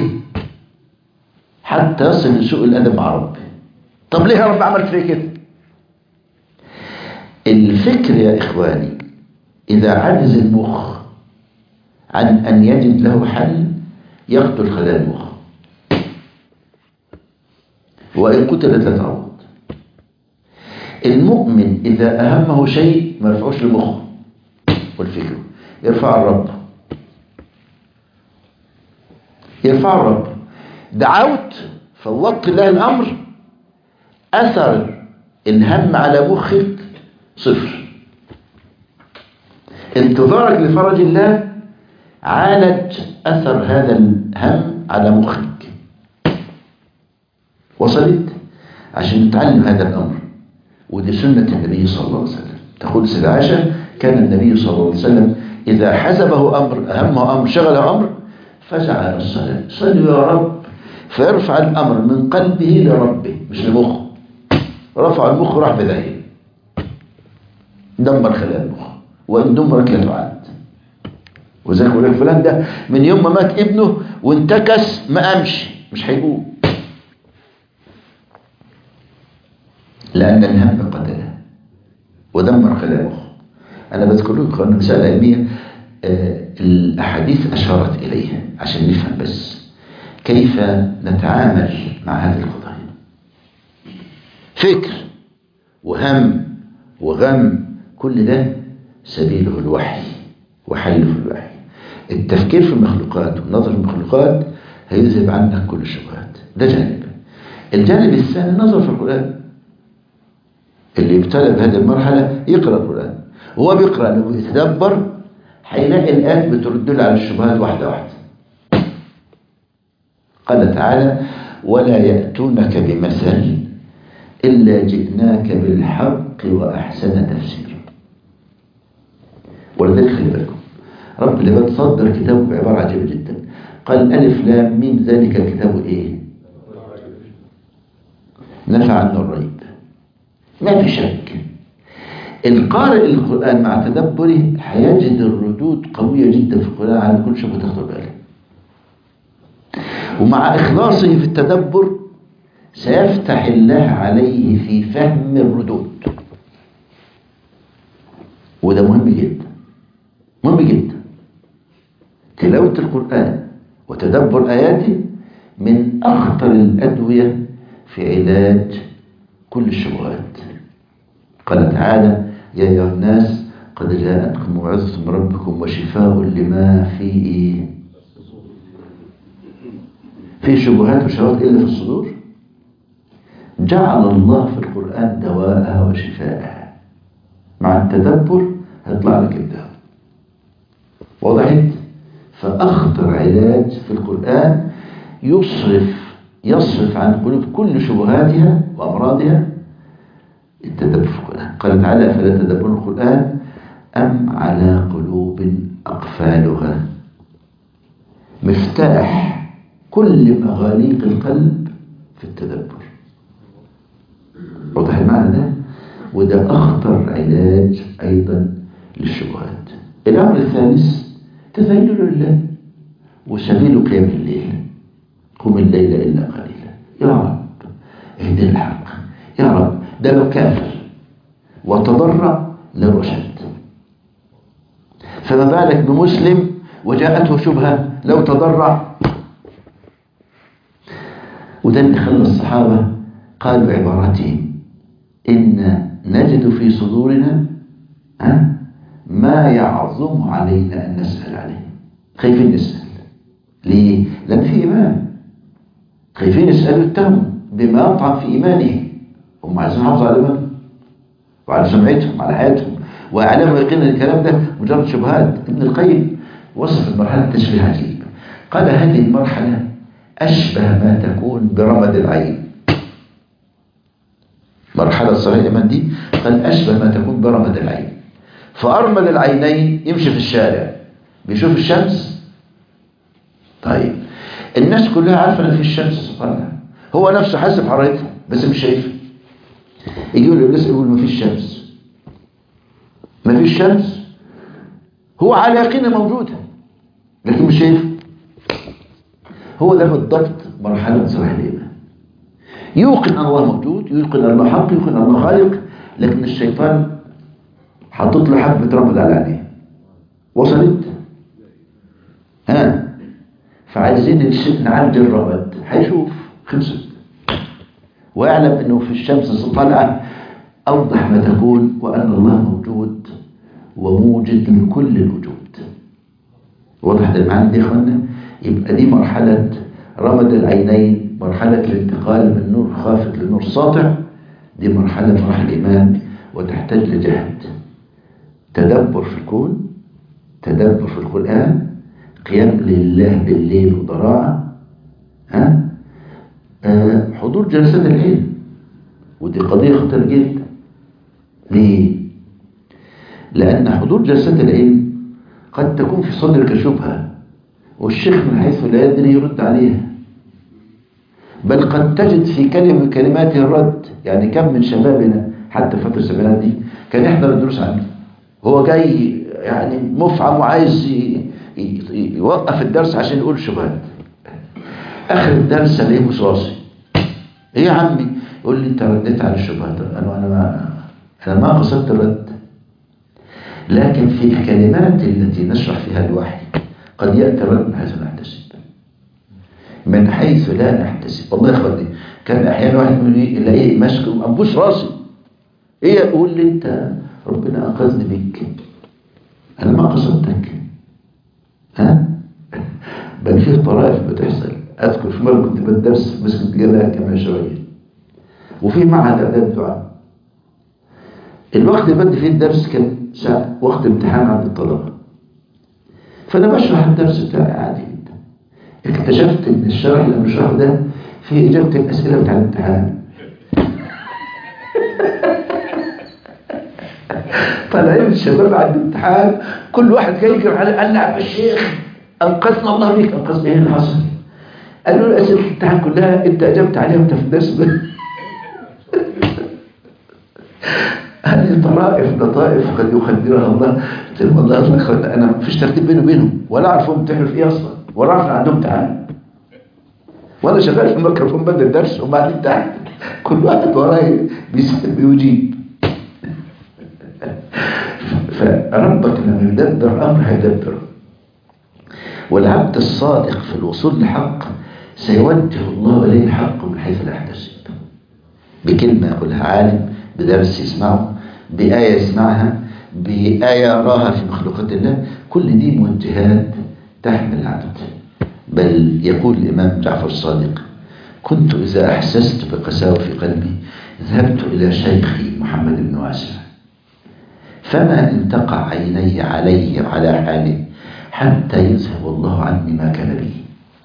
حتى يصل لسوء الادب مع ربي طب ليه يا رب عملت فيه كده الفكر يا اخواني اذا عجز المخ عن ان يجد له حل يقتل خلايا المخ وان قتلت لا تعوض المؤمن اذا اهمه شيء ما يرفعوش لمخه والفكر يرفع الرب يرفع الرب دعوت فوضت الله الامر اثر الهم على مخك صفر انتظارك لفرج الله عالج اثر هذا الهم على مخك وصلت عشان نتعلم هذا الامر ودي سنه النبي صلى الله عليه وسلم تقول سيدة عائشه كان النبي صلى الله عليه وسلم إذا حسبه أمر أهمه أمر شغله أمر فزع على الصلاة صلوا يا رب فيرفع الأمر من قلبه لربه مش لمخه رفع المخ راح بذاهب دمر خلايا المخ وإن دمرت لا تعاد وذلك يقول لك فلان ده من يوم ما مات ابنه وانتكس ما قامش مش هيقوم لأن الهم قتله ودمر خلايا المخ أنا بذكر لكم أن مسألة علمية آه الأحاديث أشارت إليها عشان نفهم بس كيف نتعامل مع هذه القضايا فكر وهم وغم كل ده سبيله الوحي وحله الوحي التفكير في المخلوقات والنظر في المخلوقات هيذهب عنك كل الشبهات ده جانب الجانب الثاني النظر في القرآن اللي يبتلى بهذه المرحلة يقرأ القرآن وهو بيقرأ لو يتدبر هيلاقي الآيات بترد له على الشبهات واحدة واحدة قال تعالى ولا يأتونك بمثل إلا جئناك بالحق وأحسن تفسيرا ولذلك خلي بالكم رب العباد صدر كتابه بعبارة عجيبة جدا قال ألف لام ميم ذلك الكتاب إيه نفع عنه الريب ما في شك القارئ القرآن مع تدبره هيجد الردود قوية جدا في القرآن على كل شيء تاخد باله ومع إخلاصه في التدبر سيفتح الله عليه في فهم الردود وده مهم جدا مهم جدا تلاوة القرآن وتدبر آياته من أخطر الأدوية في علاج كل الشبهات قال تعالى يا أيها الناس قد جاءتكم موعظة من ربكم وشفاء لما في في شبهات وشهوات إلا في الصدور جعل الله في القرآن دواءها وشفاءها مع التدبر هيطلع لك الدواء وضحت فأخطر علاج في القرآن يصرف يصرف عن قلوب كل شبهاتها وأمراضها التدبر في القرآن قال تعالى فلا تدبر القرآن أم على قلوب أقفالها مفتاح كل مغاليق القلب في التدبر واضح المعنى ده وده أخطر علاج أيضا للشبهات الأمر الثالث تذلل لله وسبيل قيام الليل قم الليل إلا قليلا يا رب اهدنا الحق يا رب ده لو كافر وتضرع لرشد فما بالك بمسلم وجاءته شبهة لو تضرع وده اللي خلى الصحابة قالوا عبارتهم إن نجد في صدورنا ها ما يعظم علينا أن نسأل عليه خايفين نسأل ليه؟ لأن في إيمان خايفين يسألوا التهم بما يطعن في إيمانه هم عايزين يحافظوا على إيمانهم وعلى سمعتهم وعلى حياتهم وإعلام يقين الكلام ده مجرد شبهات ابن القيم وصف المرحلة التشبيه عجيب قال هذه المرحلة أشبه ما تكون برمد العين مرحلة صحيح الإيمان دي قال أشبه ما تكون برمد العين فأرمد العينين يمشي في الشارع بيشوف الشمس طيب الناس كلها عارفة ان في الشمس طالعة هو نفسه حاسس بحرارتها بس مش شايفها يجي له الناس يقول ما فيش شمس ما فيش شمس هو على يقين موجودة لكن مش شايفها هو ده بالضبط مرحلة صلاح الإيمان يوقن أن الله موجود يوقن أن الله حق يوقن أن الله خالق لكن الشيطان حطت له حبة رمل على عينيه وصلت ها فعايزين نعدي الرمد هيشوف خلصت ويعلم انه في الشمس طالعه اوضح ما تكون وان الله موجود وموجد لكل الوجود واضح ده المعنى دي يا اخوانا يبقى دي مرحله رمد العينين مرحله الانتقال من نور خافت لنور ساطع دي مرحله مراحل الايمان وتحتاج لجهد تدبر في الكون تدبر في القرآن قيام لله بالليل وضراعة ها آه حضور جلسات العلم ودي قضية خطيرة جدا ليه؟ لأن حضور جلسات العلم قد تكون في صدرك شبهة والشيخ من حيث لا يدري يرد عليها بل قد تجد في كلمة من كلماته الرد يعني كم من شبابنا حتى فترة السبعينات دي كان يحضر الدروس عندي هو جاي يعني مفعم وعايز يوقف الدرس عشان يقول شبهات اخر الدرس الاقيه مصاصي ايه يا عمي يقول لي انت رديت على الشبهات انا انا ما انا ما قصدت الرد لكن في الكلمات التي نشرح فيها الوحي قد ياتي الرد من حيث نحتسب من حيث لا نحتسب والله يا اخواني كان احيانا واحد يقول لي الاقيه ماسك انبوس راسي ايه يقول لي انت ربنا أنقذني بك أنا ما قصدتك ها بل فيه طرائف بتحصل أذكر في مرة كنت بدرس في مسجد جلال كما شوية وفي معهد أداب دعاء الوقت اللي بدي فيه الدرس كان ساعة وقت امتحان عند الطلبة فأنا بشرح الدرس بتاعي عادي جدا اكتشفت إن الشرح اللي بشرحه ده فيه إجابة الأسئلة بتاع الامتحان طالعين الشباب عند الامتحان كل واحد جاي يجري على قال نعم الشيخ انقذنا الله بيك انقذنا ايه اللي حصل؟ قالوا له اسئله الامتحان كلها انت اجبت عليها وانت في الدرس هذه طرائف لطائف قد يخدرها الله قلت لهم والله الله انا ما فيش ترتيب بيني وبينهم ولا اعرف هم بتعملوا في ايه اصلا ولا اعرف عندهم امتحان وانا شغال في الميكروفون بدل الدرس وبعدين تحت كل واحد وراي بيجيب فربك لما يدبر أمر هيدبره والعبد الصادق في الوصول لحق سيوجه الله إليه الحق من حيث لا يحتسب بكلمة يقولها عالم بدرس يسمعه بآية يسمعها بآية يراها في مخلوقات الله كل دي موجهات تحمل العبد بل يقول الإمام جعفر الصادق كنت إذا أحسست بقساوة في قلبي ذهبت إلى شيخي محمد بن واسع فما انتقع عيني عليه وعلى حاله حتى يذهب الله عني ما كان به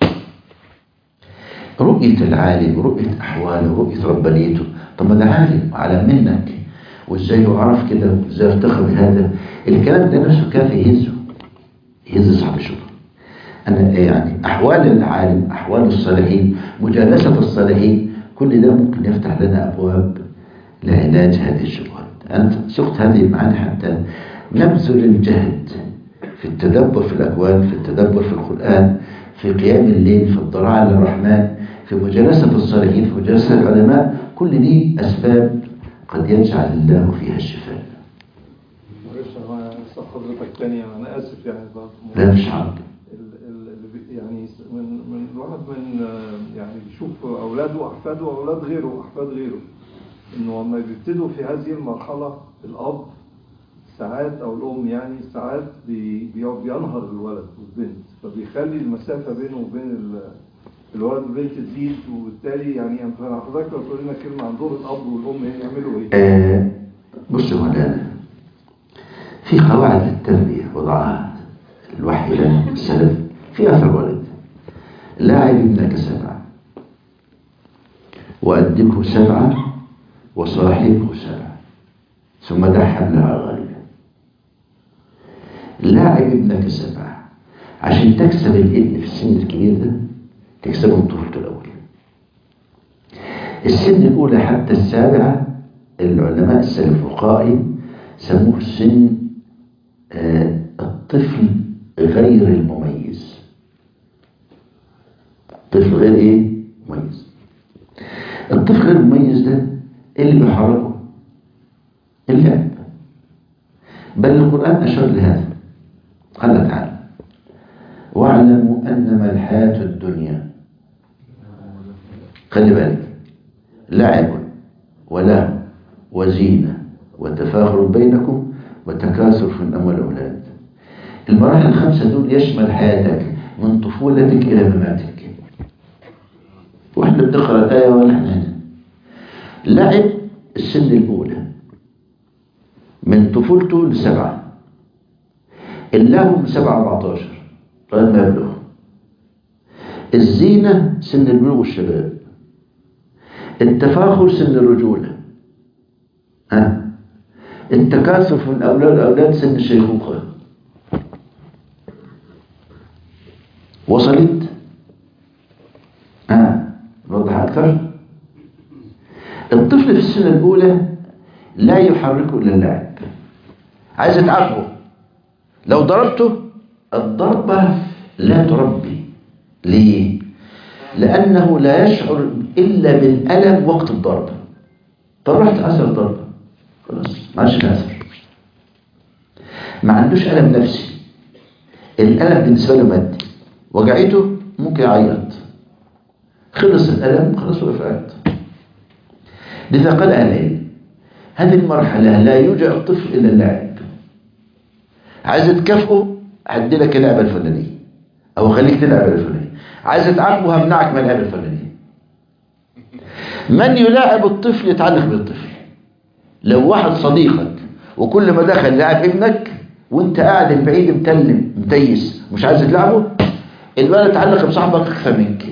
رؤية العالم رؤية أحواله رؤية ربانيته طب ما ده عالم على منك وازاي يعرف كده وازاي ارتقى بهذا الكلام ده نفسه كافي يهزه يهز صاحب الشغل أنا يعني أحوال العالم أحوال الصالحين مجالسة الصالحين كل ده ممكن يفتح لنا أبواب لعلاج هذه الشبهات أنا سقت هذه المعاني حتى نبذل الجهد في التدبر في الأكوان في التدبر في القرآن في قيام الليل في الضراعة للرحمن في مجالسة الصالحين في مجالسة العلماء كل دي أسباب قد يجعل الله فيها الشفاء معلش انا اسف حضرتك تاني انا اسف يعني برضه. لا مش عارف ال- ال- اللي بي- يعني س- من من الواحد من آه، يعني بيشوف اولاده واحفاده واولاد غيره واحفاد غيره انه لما بيبتدوا في هذه المرحله الاب ساعات او الام يعني ساعات بي- بي- بينهر الولد والبنت فبيخلي المسافه بينه وبين ال- الولد والبنت تزيد وبالتالي يعني أنا حضرتك لو تقول لنا كلمه عن دور الاب والام إيه يعملوا ايه؟ آه بص يا مولانا في قواعد التربية وضعها الوحي لنا السلف في أثر ولد لاعب ابنك سبعة وأدبه سبعة وصاحبه سبعة ثم دع حبلها غالبا لاعب ابنك سبعة عشان تكسب الابن في السن الكبير ده تكسبه من طفولته الأول السن الأولى حتى السابعة العلماء السلف الفقهاء سموه سن آه، الطفل غير المميز الطفل غير ايه مميز الطفل غير المميز ده إيه اللي بيحركه اللعب بل القرآن أشار لهذا قال تعالى واعلموا أنما الحياة الدنيا خلي بالك لعب ولهو وزينة وتفاخر بينكم وتكاثر في الأموال والأولاد المراحل الخمسة دول يشمل حياتك من طفولتك إلى مماتك واحنا بنقرأ الآية ولا احنا هنا لعب السن الأولى من طفولته لسبعة اللهو من سبعة 14 لغاية ما يبلغ الزينة سن البلوغ والشباب التفاخر سن الرجولة ها التكاثر في الأولاد الأولاد سن الشيخوخة وصلت ها نوضح أكثر الطفل في السنة الأولى لا يحركه إلا اللعب عايز تعاقبه لو ضربته الضربة لا تربي ليه؟ لأنه لا يشعر إلا بالألم وقت الضربة طب رحت أثر ضربة خلاص ما عادش أثر ما عندوش ألم نفسي الألم بالنسبة له مادي وجعته ممكن يعيط خلص الألم خلاص وقف عيط لذا قال أهل العلم هذه المرحلة لا يوجع الطفل إلا اللعب عايز تكافئه هدي لك اللعبة الفلانية أو خليك تلعب الفلانية عايز تعاقبه همنعك من اللعبة الفلانية من يلاعب الطفل يتعلق بالطفل لو واحد صديقك وكل ما دخل لعب ابنك وانت قاعد البعيد متلم متيس مش عايز تلعبه الولد يتعلق بصاحبك اكثر منك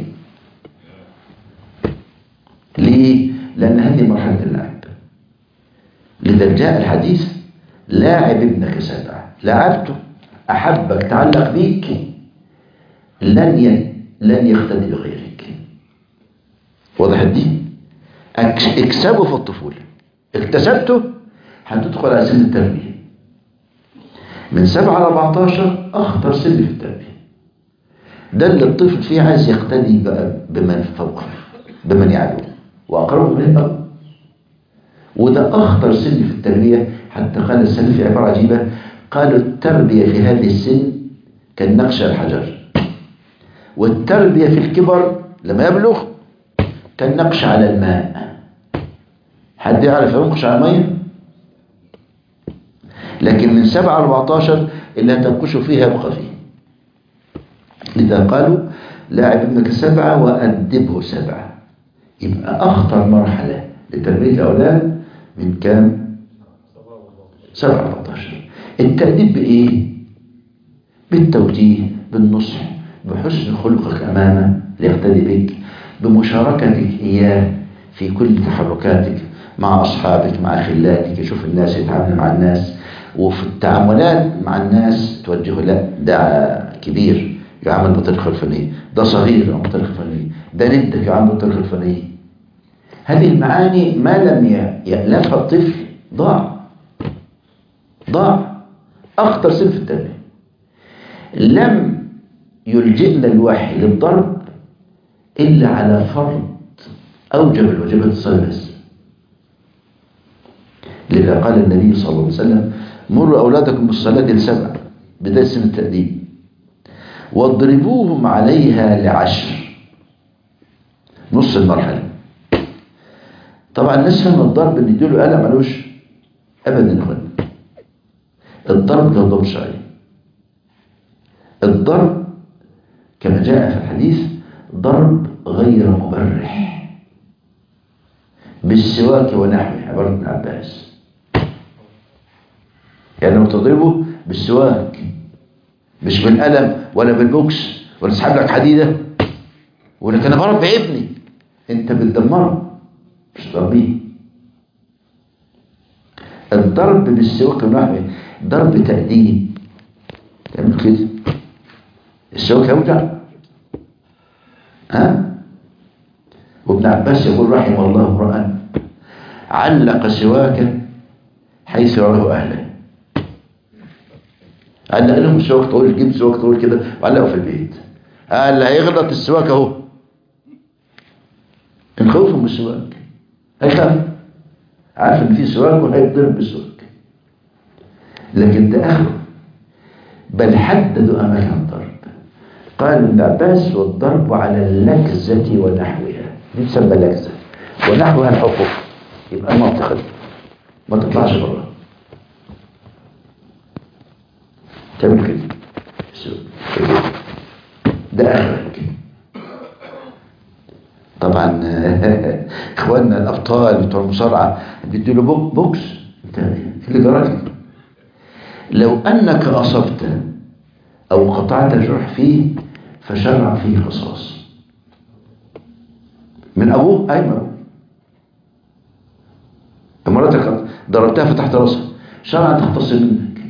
ليه؟ لأن هذه مرحلة اللعب لذا جاء الحديث لاعب ابنك سبعة لعبته أحبك تعلق بيك لن ي... لن يختلي بغيرك واضح الدين أكس- اكسبه في الطفولة اكتسبته هتدخل على سن التربية من 7 ل 14 أخطر سن في التربية ده اللي الطفل فيه عايز يقتدي بقى بمن فوقه بمن يعلوه وأقربه من الأب وده أخطر سن في التربية حتى قال السلف في عبارة عجيبة قالوا التربية في هذه السن كالنقش على الحجر والتربية في الكبر لما يبلغ كالنقش على الماء حد يعرف ينقش على المية لكن من 7 ل 14 اللي هتنقش فيها يبقى فيه لذا قالوا لاعب ابنك سبعة وأدبه سبعة يبقى أخطر مرحلة لتربية الأولاد من كام؟ 7 ل 14 التأديب بإيه؟ بالتوجيه بالنصح بحسن خلقك أمامه ليقتدي بك بمشاركتك إياه في كل تحركاتك مع أصحابك مع خلاتك يشوف الناس يتعامل مع الناس وفي التعاملات مع الناس توجهه لا ده كبير يعامل بطريقة الفلانية ده صغير يعامل بطريقة الفلانية ده ندك يعامل بطريقة الفلانية هذه المعاني ما لم ي- يألفها الطفل ضاع ضاع أخطر سن في التربية لم يلجئنا الوحي للضرب إلا على فرض أوجب الواجبات الصلاة بس لذا قال النبي صلى الله عليه وسلم مروا أولادكم بالصلاة لسبع بداية سن التأديب واضربوهم عليها لعشر نص المرحلة طبعا الناس فاهمة الضرب ان يديله قلم ملوش ابدا يا اخوان الضرب ده ضرب شرعي الضرب كما جاء في الحديث ضرب غير مبرح بالسواك ونحوه عبارة ابن عباس يعني لو تضربه بالسواك مش بالقلم ولا بالبوكس ولا تسحب لك حديدة ولا انا بربي ابني انت بتدمره مش تربيه الضرب بالسواك ونحوه ضرب تأديب تعمل كده السواك يوجع ها وابن عباس يقول رحمه الله امرأ علق سواكا حيث يراه أهله علق لهم سواك طويل جيب سواك طويل كده وعلقه في البيت قال هيغلط السواك اهو نخوفهم بالسواك هيخاف عارف ان في سواك وهيضرب بالسواك لكن ده اخره بل حددوا اماكن الضرب قال ابن عباس والضرب على اللكزة ونحوها دي تسمى لكزة ونحوها الحقوق يبقى المنطقة دي ما تطلعش بره تعمل كده شوف كده. ده اخرك طبعا اخواننا الابطال بتوع المصارعه بيدوا بوك بوكس انت اللي جرالك لو انك اصبت او قطعت جرح فيه فشرع فيه قصاص من ابوه اي من ابوه مراتك ضربتها فتحت راسها شرعا تختص منك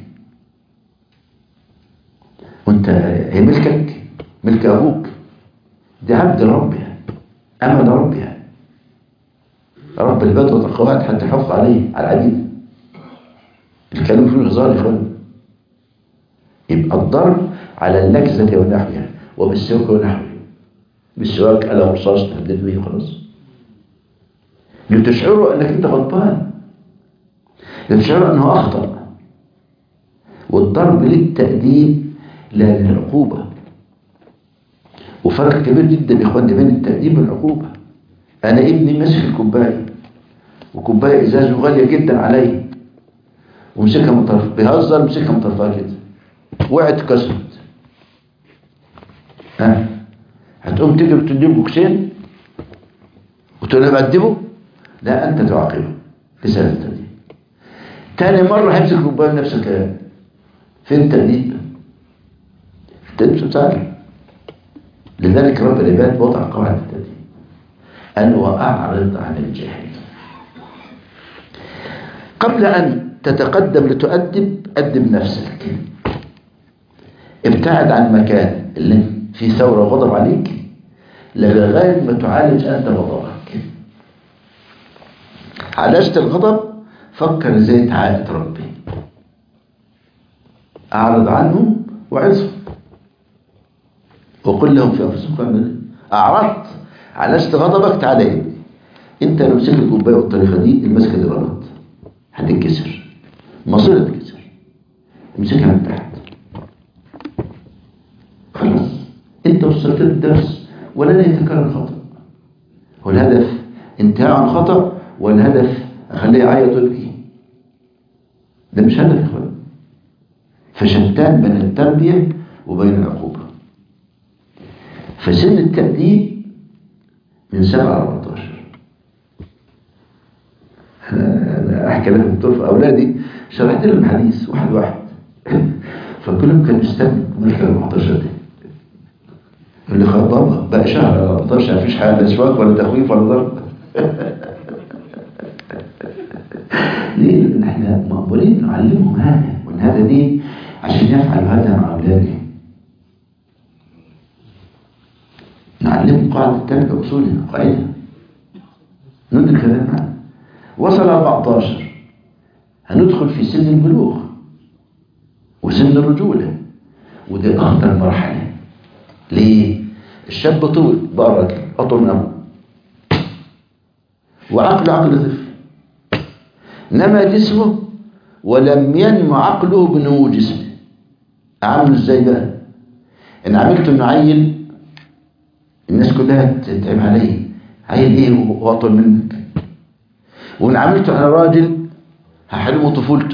وانت هي ملكك ملك ابوك دي عبد ربها امل ربها رب البيت والقواعد حتى يحافظ عليه على العديد الكلام فيه هزار يا اخوان يبقى الضرب على اللكزة ونحوها وبالسواك ونحوه بالسواك على رصاص تهدد به خلاص لتشعروا انك انت غضبان لتشعروا انه اخطأ والضرب للتأديب لا للعقوبة وفرق كبير جدا يا اخواني بين التأديب والعقوبة انا ابني ماسك الكوبايه وكوبايه ازاز غاليه جدا عليا ومسكها من طرف بيهزر مسكها من طرفها كده وقعت اتكسرت ها هتقوم تجري وتديله بوكسين وتقول له بأدبه لا انت تعاقبه لسبب التأديب تاني مرة هيمسك الكوبايه نفس الكلام فين التأديب؟ التأديب مش بتاعك لذلك رب العباد وضع قواعد التأديب أن وأعرض عن الجاهل قبل أن تتقدم لتؤدب أدب نفسك ابتعد عن مكان اللي فيه ثورة وغضب عليك لغاية ما تعالج أنت غضبك عالجت الغضب فكر ازاي تعالج ربي أعرض عنهم وعظهم وقل لهم في أنفسهم قال أعرضت عالجت غضبك تعالى يا ابني انت لو مسكت الكوبايه بالطريقه دي المسكه دي غلط هتتكسر مصيرها تتكسر امسكها من تحت خلاص انت وصلت للدرس ولن يتكرر الخطا هو الهدف انتهاء عن خطا والهدف اخليه يعيط ويبكي ده مش هدف يا اخوان فشتان بين التربيه وبين العقوبه فسن التأديب من 7 ل 14 انا احكي لكم دكتور في اولادي شرحت لهم الحديث واحد واحد فكلهم كانوا يستنوا من 14 دي اللي خطبها بقى شهر 14 مفيش حاجه لا سواك ولا تخويف ولا ضرب ليه؟ لان احنا مقبولين نعلمهم هذا وان هذا دين عشان يفعلوا هذا مع اولادهم نعلمه قاعدة تانية أصولها قاعدة ندرك هذا المعنى وصل 14 هندخل في سن البلوغ وسن الرجولة ودي أخطر مرحلة ليه؟ الشاب طول بقى راجل أطول من أبوه وعقله عقل طفل نما جسمه ولم ينم عقله بنمو جسمه أعمله ازاي بقى؟ إن عملته إنه عيل الناس كلها تتعب عليه عيل إيه وهو أطول منك وإن عملته على راجل هحرمه طفولته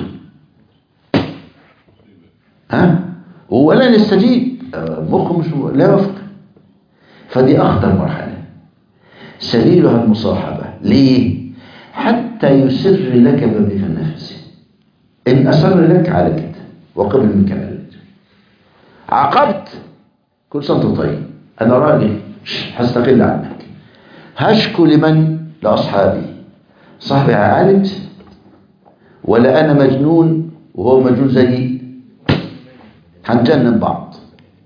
ها ولا يستجيب مخه مش لا يوافق فدي أخطر مرحلة سبيلها المصاحبة ليه؟ حتى يسر لك ما في النفس إن أسر لك عالجت وقبل منك عالجت عاقبت كل سنة وأنت طيب أنا راجل هستقل عنك هشكو لمن؟ لأصحابي صاحبي هيعالج ولا أنا مجنون وهو مجنون زيي هنجنن بعض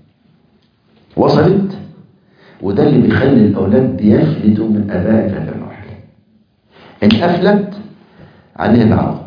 وصلت وده اللي بيخلي الأولاد بيفلتوا من أباء هذا المرحلة إن أفلت عليه العوض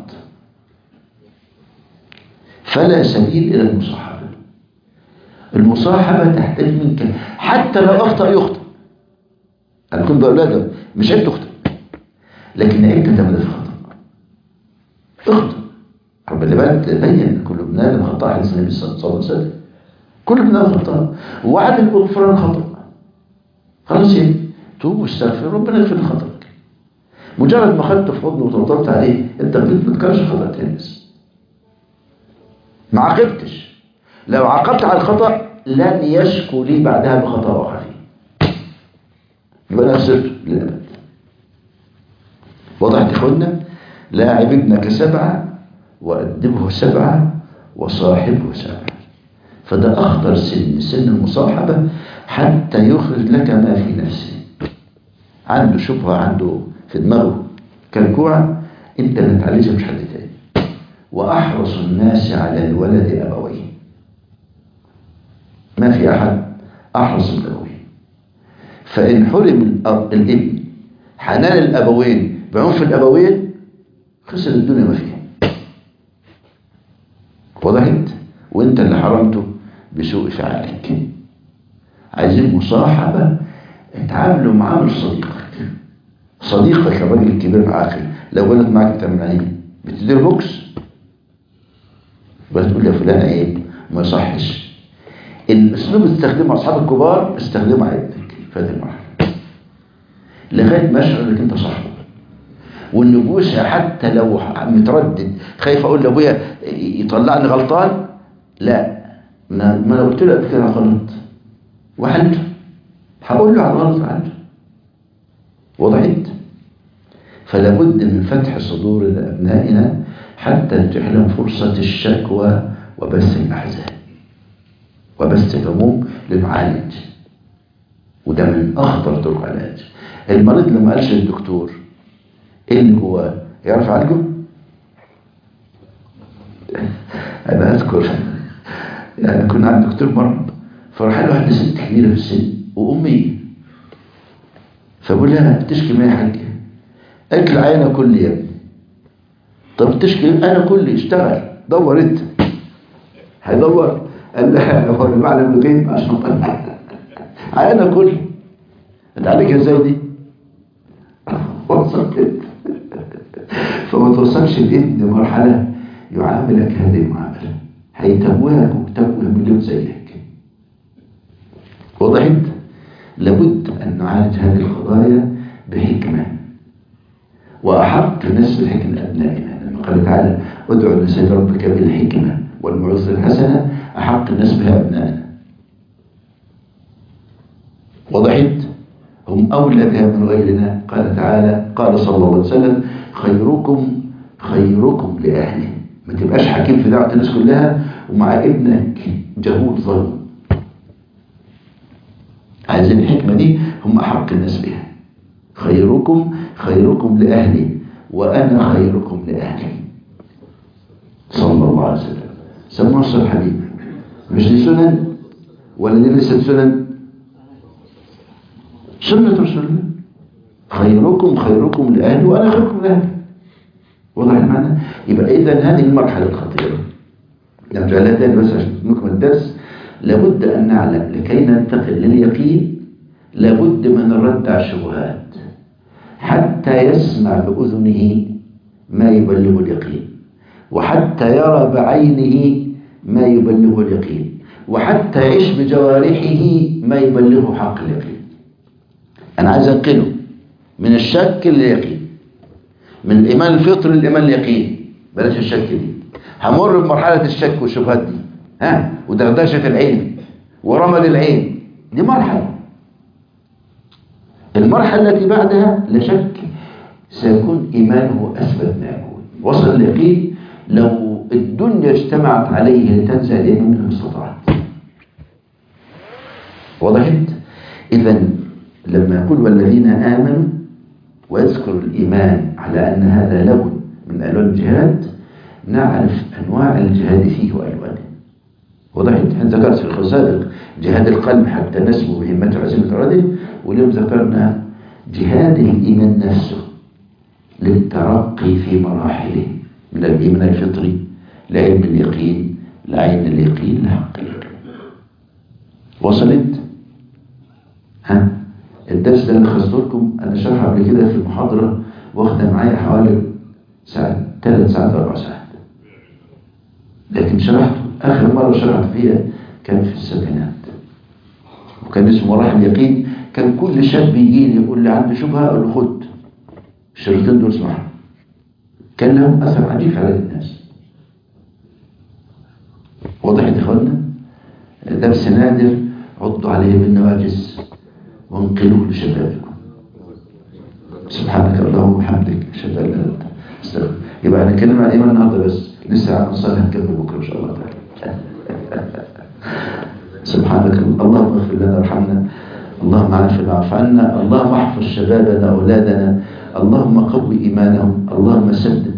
فلا سبيل إلى المصاحبة المصاحبة تحتاج منك حتى لو أخطأ يخطئ أنا كنت بقول له مش عيب تخطئ لكن عيب تتمادى في الخطأ اخطئ رب اللي بالك بين كل ابن ادم خطأ حديث النبي صلى الله عليه وسلم كل ابن ادم خطأ وعدم بغفران خطأ خلاص ايه توب واستغفر ربنا يغفر خطأك مجرد ما خدته في حضنه وطبطبت عليه انت بديت ما تكررش خطأ تاني بس ما عاقبتش لو عاقبت على الخطأ لن يشكو لي بعدها بخطأ آخر يبقى انا خسرت للأبد وضحت يا اخوانا لاعب ابنك سبعة وأدبه سبعة وصاحبه سبعة فده أخطر سن سن المصاحبة حتى يخرج لك ما في نفسه عنده شبهة عنده في دماغه كالكوع انت اللي تعالجها مش حد تاني وأحرص الناس على الولد أبويه ما في أحد أحرص من أبويه فإن حرم الأب الابن حنان الأبوين بعنف الأبوين خسر الدنيا ما فيها وضحت وانت اللي حرمته بسوء فعلك عايزين مصاحبة اتعاملوا معاه مش صديقك صديقك الراجل الكبير العاقل لو قلت معاك بتعمل عليه بتدير بوكس بس تقول يا فلان ايه ما يصحش الاسلوب اللي تستخدمه اصحاب الكبار استخدمه على ابنك في هذه المرحله لغايه ما يشعر انك انت صاحبه والنبوس حتى لو متردد خايف اقول لابويا يطلعني غلطان لا ما ما انا قلت له قبل كده غلط وحلته هقول له على الغلط وحلته وضحت فلا بد من فتح صدور لابنائنا حتى نتيح لهم فرصه الشكوى وبث الاحزان وبث الهموم لنعالج وده من اخطر طرق العلاج المريض لما قالش للدكتور ايه اللي جواه يعرف يعالجه انا اذكر يعني كنا عند دكتور مره فراح له واحده ست كبيره في السن واميه فبقول لها بتشكي من يا حاجه قالت لي عينه كل يا ابني طب بتشكي انا كل اشتغل دور انت هيدور قال لها هو اللي معلم الغيب عشان عينه كل هتعالجها ازاي دي وصلت فما توصلش الابن لمرحلة يعاملك هذه المعاملة هيتوهك وتوه مليون زيك وضحت لابد أن نعالج هذه القضايا بحكمة وأحق الناس بالحكمة أبنائنا لما قال تعالى ادعو لسيد ربك بالحكمة والمعوذة الحسنة أحق الناس بها أبنائنا وضحت هم أولى بها من غيرنا قال تعالى قال صلى الله عليه وسلم خيركم خيركم لأهله ما تبقاش حكيم في دعوة الناس كلها ومع ابنك جهود ظلم عايزين الحكمة دي هم أحق الناس بها خيركم خيركم لأهلي وأنا خيركم لأهلي صلى الله عليه وسلم سموه الحبيب مش دي سنن ولا دي ليست سنن سنة رسول الله خيركم خيركم لأهله وأنا خيركم لأهله واضح المعنى يبقى إذا هذه المرحلة الخطيرة نرجع لها تاني بس عشان نكمل الدرس لابد أن نعلم لكي ننتقل لليقين لابد من الرد على الشبهات حتى يسمع بأذنه ما يبلغ اليقين وحتى يرى بعينه ما يبلغ اليقين وحتى يعيش بجوارحه ما يبلغه حق اليقين أنا عايز أنقله من الشك لليقين من الإيمان الفطري للإيمان اليقين بلاش الشك دي همر بمرحلة الشك والشبهات دي ها ودغدشة العين ورمل العين دي مرحلة المرحلة التي بعدها لا شك سيكون إيمانه أثبت ما يكون وصل اليقين لو الدنيا اجتمعت عليه لتنزع الإيمان منه استطاعت وضحت إذا لما يقول والذين آمنوا ويذكر الإيمان على أن هذا لون من ألوان الجهاد نعرف أنواع الجهاد فيه وألوانه وضحت احنا ذكرت في الخسائر جهاد القلب حتى نسمو بهمته وعزيمة إراده واليوم ذكرنا جهاد الإيمان نفسه للترقي في مراحله من الإيمان الفطري لعلم اليقين لعين اليقين لحق اليقين وصلت؟ ها الدرس ده اللي خصته لكم انا شرحه قبل كده في المحاضره واخده معايا حوالي ساعة ثلاث ساعات اربع ساعات لكن شرحته اخر مره شرحت فيها كان في السبعينات وكان اسمه مراحل اليقين كان كل شاب يجي لي يقول لي عنده شبهه اقول له خد الشريطين دول اسمعهم كان لهم اثر عجيب على الناس وضحت يا اخوانا درس نادر عضوا عليه بالنواجس وانقلوه لشبابكم سبحانك اللهم وبحمدك اشهد ان لا اله الا انت استغفر يبقى هنتكلم عن الايمان النهارده بس لسه عن نصلي هنكمل بكره ان شاء الله تعالى سبحانك اللهم اغفر لنا وارحمنا اللهم عافنا واعف عنا اللهم احفظ شبابنا واولادنا اللهم قوي ايمانهم اللهم سدد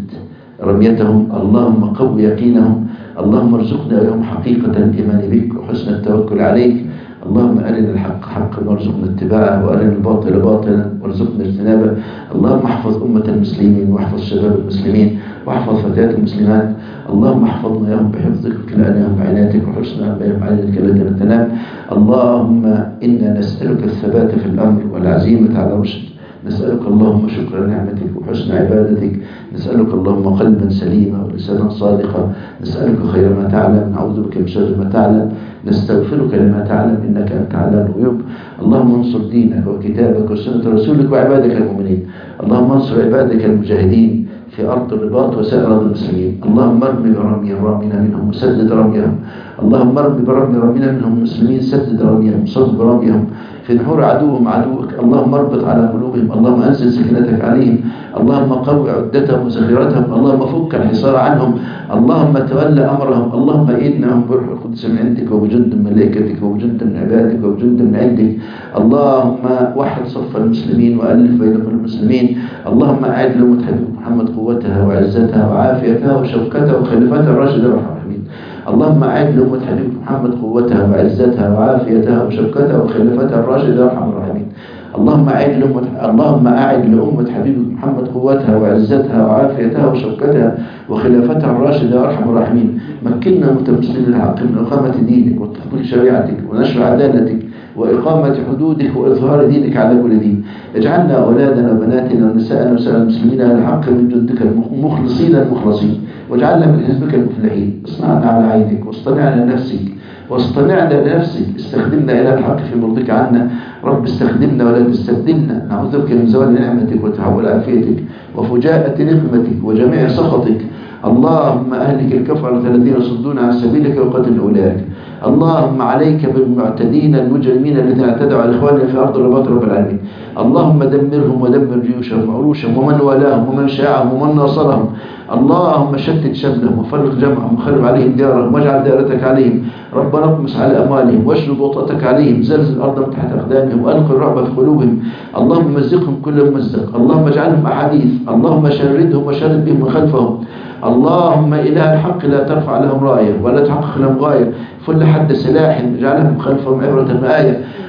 رميتهم اللهم قوي يقينهم اللهم ارزقنا اليوم حقيقة الإيمان بك وحسن التوكل عليك اللهم أرنا الحق حقا وارزقنا اتباعه وأرنا الباطل باطلا وارزقنا اجتنابه اللهم احفظ أمة المسلمين واحفظ شباب المسلمين واحفظ فتيات المسلمات اللهم احفظنا يوم بحفظك وكلنا يوم بعنايتك وحسن بهم عينك التي لا تنام اللهم إنا نسألك الثبات في الأمر والعزيمة على رشد نسألك اللهم شكر نعمتك وحسن عبادتك نسألك اللهم قلبا سليما ولسانا صادقا نسألك خير ما تعلم نعوذ بك من شر ما تعلم نستغفرك لما تعلم إنك أنت علام الغيوب اللهم انصر دينك وكتابك وسنة رسولك وعبادك المؤمنين اللهم انصر عبادك المجاهدين في أرض الرباط وسائر أرض المسلمين اللهم ارمي برمي رامنا منهم وسدد رميهم اللهم ارمي برمي رامنا منهم المسلمين سدد رميهم صد برميهم في نحور عدوهم عدوك اللهم اربط على قلوبهم اللهم انزل سكينتك عليهم اللهم قوي عدتهم وسخيرتهم اللهم فك الحصار عنهم اللهم تولى امرهم اللهم انهم بروح القدس من عندك وبجند من ملائكتك وبجند من عبادك وبجند من عندك اللهم وحد صف المسلمين والف بين المسلمين اللهم اعد لامه حبيب محمد قوتها وعزتها وعافيتها وشوكتها وخلفتها الراشده والرحمين اللهم أعد لأمة حبيب محمد قوتها وعزتها وعافيتها وشوكتها وخلفتها الراشدة أرحم الراحمين اللهم أعد لأمة اللهم أعد لأمة حبيب محمد قوتها وعزتها وعافيتها وشوكتها وخلافتها الراشدة أرحم الراحمين مكنا متمسلين الحق من إقامة دينك وتطبيق شريعتك ونشر عدالتك وإقامة حدودك وإظهار دينك على كل دين اجعلنا أولادنا وبناتنا ونساءنا وسائر المسلمين على الحق من جندك المخلصين المخلصين واجعلنا من حزبك المفلحين اصنعنا على عينك واصطنعنا لنفسك واصطنعنا لنفسك استخدمنا إلى الحق في مرضك عنا رب استخدمنا ولا تستبدلنا نعوذ بك من زوال نعمتك وتحول عافيتك وفجاءة نقمتك وجميع سخطك اللهم أهلك الكفرة الذين يصدون عن سبيلك وقتل أولئك اللهم عليك بالمعتدين المجرمين الذين اعتدوا على إخواننا في أرض الرباط رب العالمين اللهم دمرهم ودمر جيوشهم وعروشهم ومن والاهم ومن شاعهم ومن ناصرهم اللهم شتت شملهم وفرق جمعهم وخرب عليهم ديارهم واجعل دائرتك عليهم ربنا اطمس على أموالهم واشرب وطأتك عليهم زلزل الأرض من تحت أقدامهم وألق الرعب في قلوبهم اللهم مزقهم كل ممزق اللهم اجعلهم أحاديث اللهم شردهم وشرد بهم من خلفهم اللهم إله الحق لا ترفع لهم راية ولا تحقق لهم غاية فل حد سلاح اجعلهم خلفهم عبرة وآية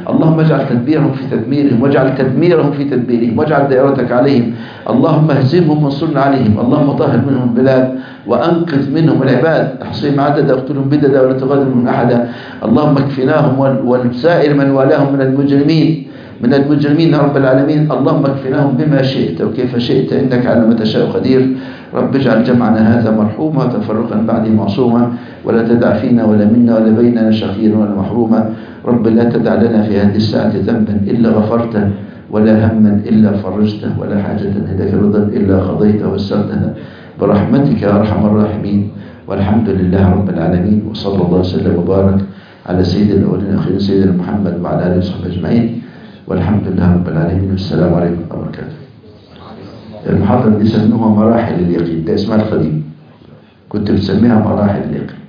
اللهم اجعل تدبيرهم في تدميرهم واجعل تدميرهم في تدبيرهم واجعل دائرتك عليهم اللهم اهزمهم وانصرنا عليهم اللهم طهر منهم البلاد وأنقذ منهم العباد احصيهم عددا اقتلهم بددا ولا تغادر منهم أحدا اللهم اكفناهم وال- والسائر من والاهم من المجرمين من المجرمين يا رب العالمين اللهم اكفناهم بما شئت وكيف شئت إنك على ما تشاء قدير رب اجعل جمعنا هذا مرحوما وتفرقا بعده معصوما ولا تدع فينا ولا منا ولا بيننا شقيا ولا محروما رب لا تدع لنا في هذه الساعة ذنبا إلا غفرته ولا هما إلا فرجته ولا حاجة إليك رضا إلا قضيته وسرتها برحمتك يا أرحم الراحمين والحمد لله رب العالمين وصلى الله وسلم وبارك على سيد الأولين والآخرين سيدنا محمد وعلى آله وصحبه أجمعين والحمد لله رب العالمين والسلام عليكم ورحمة الله وبركاته المحاضرة دي سموها مراحل اليقين ده اسمها القديم كنت بتسميها مراحل اليقين